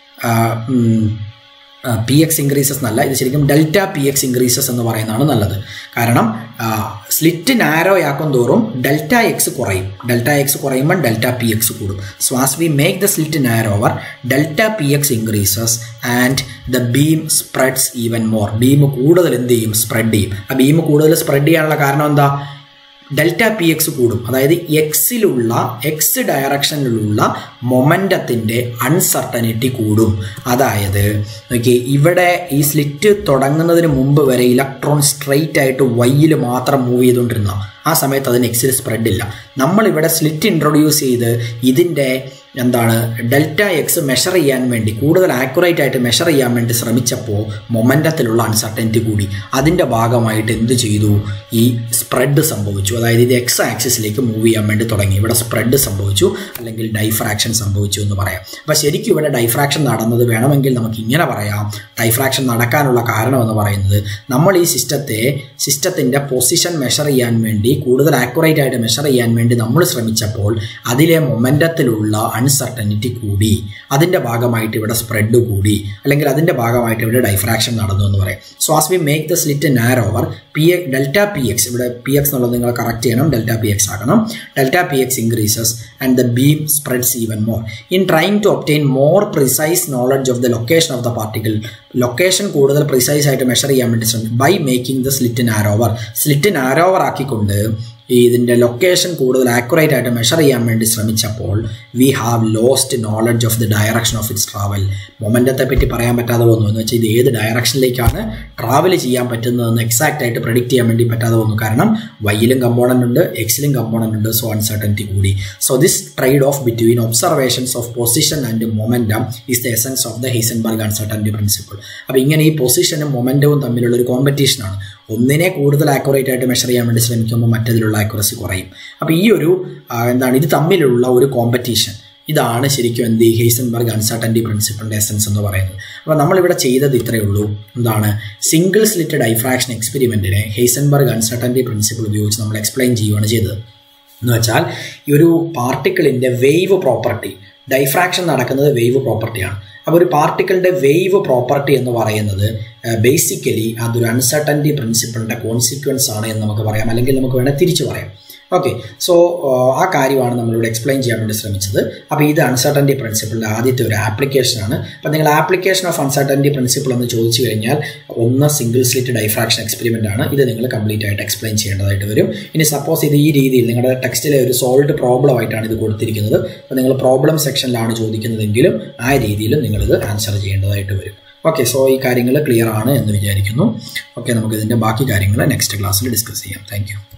p x increases എന്നല്ല ഇത് ശരിക്കും ഡെൽറ്റ പി എക്സ് ഇൻക്രീസസ് എന്ന് പറയുന്നതാണ് നല്ലത് കാരണം സ്ലിറ്റ് നാരോ ആക്കും തോറും ഡെൽറ്റ എക്സ് കുറയും ഡെൽറ്റ എക്സ് കുറയുമ്പോൾ ഡെൽറ്റ പി എക്സ് കൂടും so as we make the slit narrower delta P x increases and the beam spreads even more beam കൂടുതൽ എന്ത് ചെയ്യും സ്പ്രെഡ് ചെയ്യും ആ ബീം കൂടുതൽ സ്പ്രെഡ് ചെയ്യാനുള്ള കാരണം എന്താ ഡെൽറ്റ പി എക്സ് കൂടും അതായത് എക്സിലുള്ള എക്സ് ഡയറക്ഷനിലുള്ള മൊമെൻറ്റത്തിൻ്റെ അൺസർട്ടനിറ്റി കൂടും അതായത് നോക്കി ഇവിടെ ഈ സ്ലിറ്റ് തുടങ്ങുന്നതിന് മുമ്പ് വരെ ഇലക്ട്രോൺ സ്ട്രെയിറ്റ് ആയിട്ട് വൈയിൽ മാത്രം മൂവ് ചെയ്തുകൊണ്ടിരുന്ന ആ സമയത്ത് അതിന് എക്സിൽ സ്പ്രെഡ് ഇല്ല നമ്മളിവിടെ സ്ലിറ്റ് ഇൻട്രൊഡ്യൂസ് ചെയ്ത് ഇതിൻ്റെ എന്താണ് ഡെൽറ്റ എക്സ് മെഷർ ചെയ്യാൻ വേണ്ടി കൂടുതൽ ആക്യുറേറ്റ് ആയിട്ട് മെഷർ ചെയ്യാൻ വേണ്ടി ശ്രമിച്ചപ്പോൾ മൊമെൻറ്റത്തിലുള്ള അൺസർട്ടനിറ്റി കൂടി അതിൻ്റെ ഭാഗമായിട്ട് എന്ത് ചെയ്തു ഈ സ്പ്രെഡ് സംഭവിച്ചു അതായത് ഇത് എക്സ് ആക്സിസിലേക്ക് മൂവ് ചെയ്യാൻ വേണ്ടി തുടങ്ങി ഇവിടെ സ്പ്രെഡ് സംഭവിച്ചു അല്ലെങ്കിൽ ഡൈഫ്രാക്ഷൻ സംഭവിച്ചു എന്ന് പറയാം അപ്പോൾ ശരിക്കും ഇവിടെ ഡൈഫ്രാക്ഷൻ നടന്നത് വേണമെങ്കിൽ നമുക്ക് ഇങ്ങനെ പറയാം ഡൈഫ്രാക്ഷൻ നടക്കാനുള്ള കാരണം എന്ന് പറയുന്നത് നമ്മൾ ഈ സിസ്റ്റത്തെ സിസ്റ്റത്തിൻ്റെ പൊസിഷൻ മെഷർ ചെയ്യാൻ വേണ്ടി കൂടുതൽ ആക്യുറേറ്റ് ആയിട്ട് മെഷർ ചെയ്യാൻ വേണ്ടി നമ്മൾ ശ്രമിച്ചപ്പോൾ അതിലെ മൊമെൻറ്റത്തിലുള്ള അൺസർട്ടനിറ്റി കൂടി അതിൻ്റെ ഭാഗമായിട്ട് ഇവിടെ സ്പ്രെഡ് കൂടി അല്ലെങ്കിൽ അതിൻ്റെ ഭാഗമായിട്ട് ഇവിടെ ഡൈഫ്രാക്ഷൻ നടന്നു എന്ന് പറയും so as we make the slit narrower p a delta P x ഇവിടെ പി എക്സ് എന്നുള്ളത് നിങ്ങൾ കറക്റ്റ് ചെയ്യണം ഡെൽറ്റ പി എക്സ് ആക്കണം delta P x increases and the beam spreads even more in trying to obtain more precise knowledge of the location of the particle location കൂടുതൽ precise ആയിട്ട് measure ചെയ്യാൻ വേണ്ടി ശ്രമിക്കും by making the slit narrower slit narrower ആക്കിക്കൊണ്ട് ഈ ഇതിൻ്റെ location കൂടുതൽ accurate ആയിട്ട് മെഷർ ചെയ്യാൻ വേണ്ടി ശ്രമിച്ചപ്പോൾ we have lost knowledge of the direction of its travel മൊമെൻറ്റത്തെ പറ്റി പറയാൻ പറ്റാതെ വന്നു എന്ന് വെച്ചാൽ ഇത് ഏത് ഡയറക്ഷനിലേക്കാണ് ട്രാവൽ ചെയ്യാൻ പറ്റുന്നതെന്ന് എക്സാക്റ്റ് ആയിട്ട് പ്രഡിക്റ്റ് ചെയ്യാൻ വേണ്ടി പറ്റാതെ വന്നു കാരണം വൈയിലും കമ്പോണൻ്റ് ഉണ്ട് എക്സിലും കമ്പോണൻ്റ് ഉണ്ട് സോ അൺസർട്ടനിറ്റി കൂടി so this trade off between observations of position and momentum is the essence of the Heisenberg uncertainty principle അപ്പോൾ ഇങ്ങനെ ഈ പൊസിഷനും മൊമെൻറ്റവും തമ്മിലുള്ള ഒരു കോമ്പറ്റീഷനാണ് ഒന്നിനെ കൂടുതൽ ആക്യുറേറ്റ് ആയിട്ട് മെഷർ ചെയ്യാൻ വേണ്ടി ശ്രമിക്കുമ്പോൾ മറ്റതിലുള്ള ആക്യുറസി കുറയും അപ്പോൾ ഈ ഒരു എന്താണ് ഇത് തമ്മിലുള്ള ഒരു കോമ്പറ്റീഷൻ ഇതാണ് ശരിക്കും എന്ത് ഈ ഹെയ്സൻബർഗ് അൺസർട്ടൻറ്റി പ്രിൻസിപ്പിളിൻ്റെ എസൻസ് എന്ന് പറയുന്നത് അപ്പോൾ നമ്മളിവിടെ ചെയ്തത് ഇത്രയേ ഉള്ളൂ എന്താണ് സിംഗിൾ സ്ലിറ്റ് ഡൈഫ്രാക്ഷൻ എക്സ്പെരിമെൻറ്റിനെ ഹെയ്സൻബർഗ് അൺസർട്ടൻറ്റി പ്രിൻസിപ്പിൾ ഉപയോഗിച്ച് നമ്മൾ എക്സ്പ്ലെയിൻ ചെയ്യുകയാണ് ചെയ്തത് എന്ന് വെച്ചാൽ ഈ ഒരു പാർട്ടിക്കിളിൻ്റെ വേവ് പ്രോപ്പർട്ടി ഡൈഫ്രാക്ഷൻ നടക്കുന്നത് വേവ് പ്രോപ്പർട്ടിയാണ് അപ്പോൾ ഒരു പാർട്ടിക്കിളിൻ്റെ വേവ് പ്രോപ്പർട്ടി എന്ന് പറയുന്നത് ബേസിക്കലി അതൊരു അൺസർട്ടൻറ്റി പ്രിൻസിപ്പിളിൻ്റെ കോൺസിക്വൻസ് ആണ് എന്ന് നമുക്ക് പറയാം അല്ലെങ്കിൽ നമുക്ക് വേണേൽ തിരിച്ചു പറയാം ഓക്കെ സോ ആ കാര്യമാണ് നമ്മളിവിടെ എക്സ്പ്ലെയിൻ ചെയ്യാൻ വേണ്ടി ശ്രമിച്ചത് അപ്പോൾ ഇത് അൺസർട്ടൻറ്റി പ്രിൻസിപ്പിളിൻ്റെ ആദ്യത്തെ ഒരു ആപ്ലിക്കേഷനാണ് അപ്പോൾ നിങ്ങൾ ആപ്ലിക്കേഷൻ ഓഫ് അൺസർട്ടൻറ്റി പ്രിൻസിപ്പിൾ എന്ന് ചോദിച്ചു കഴിഞ്ഞാൽ ഒന്ന് സിംഗിൾ സ്ലിറ്റ് ഡൈഫ്രാക്ഷൻ എക്സ്പെരിമെൻ്റ് ആണ് ഇത് നിങ്ങൾ കംപ്ലീറ്റ് ആയിട്ട് എക്സ്പ്ലെയിൻ ചെയ്യേണ്ടതായിട്ട് വരും ഇനി സപ്പോസ് ഇത് ഈ രീതിയിൽ നിങ്ങളുടെ ടെക്സ്റ്റിലെ ഒരു സോൾഡ് പ്രോബ്ലം ആയിട്ടാണ് ഇത് കൊടുത്തിരിക്കുന്നത് അപ്പോൾ നിങ്ങൾ പ്രോബ്ലം സെക്ഷനിലാണ് ചോദിക്കുന്നതെങ്കിലും ആ രീതിയിലും നിങ്ങളിത് ആൻസർ ചെയ്യേണ്ടതായിട്ട് വരും ഓക്കെ സോ ഈ കാര്യങ്ങൾ ക്ലിയർ ആണ് എന്ന് വിചാരിക്കുന്നു ഓക്കെ നമുക്ക് ഇതിൻ്റെ ബാക്കി കാര്യങ്ങൾ നെക്സ്റ്റ് ക്ലാസ്സിൽ ഡിസ്കസ് ചെയ്യാം താങ്ക്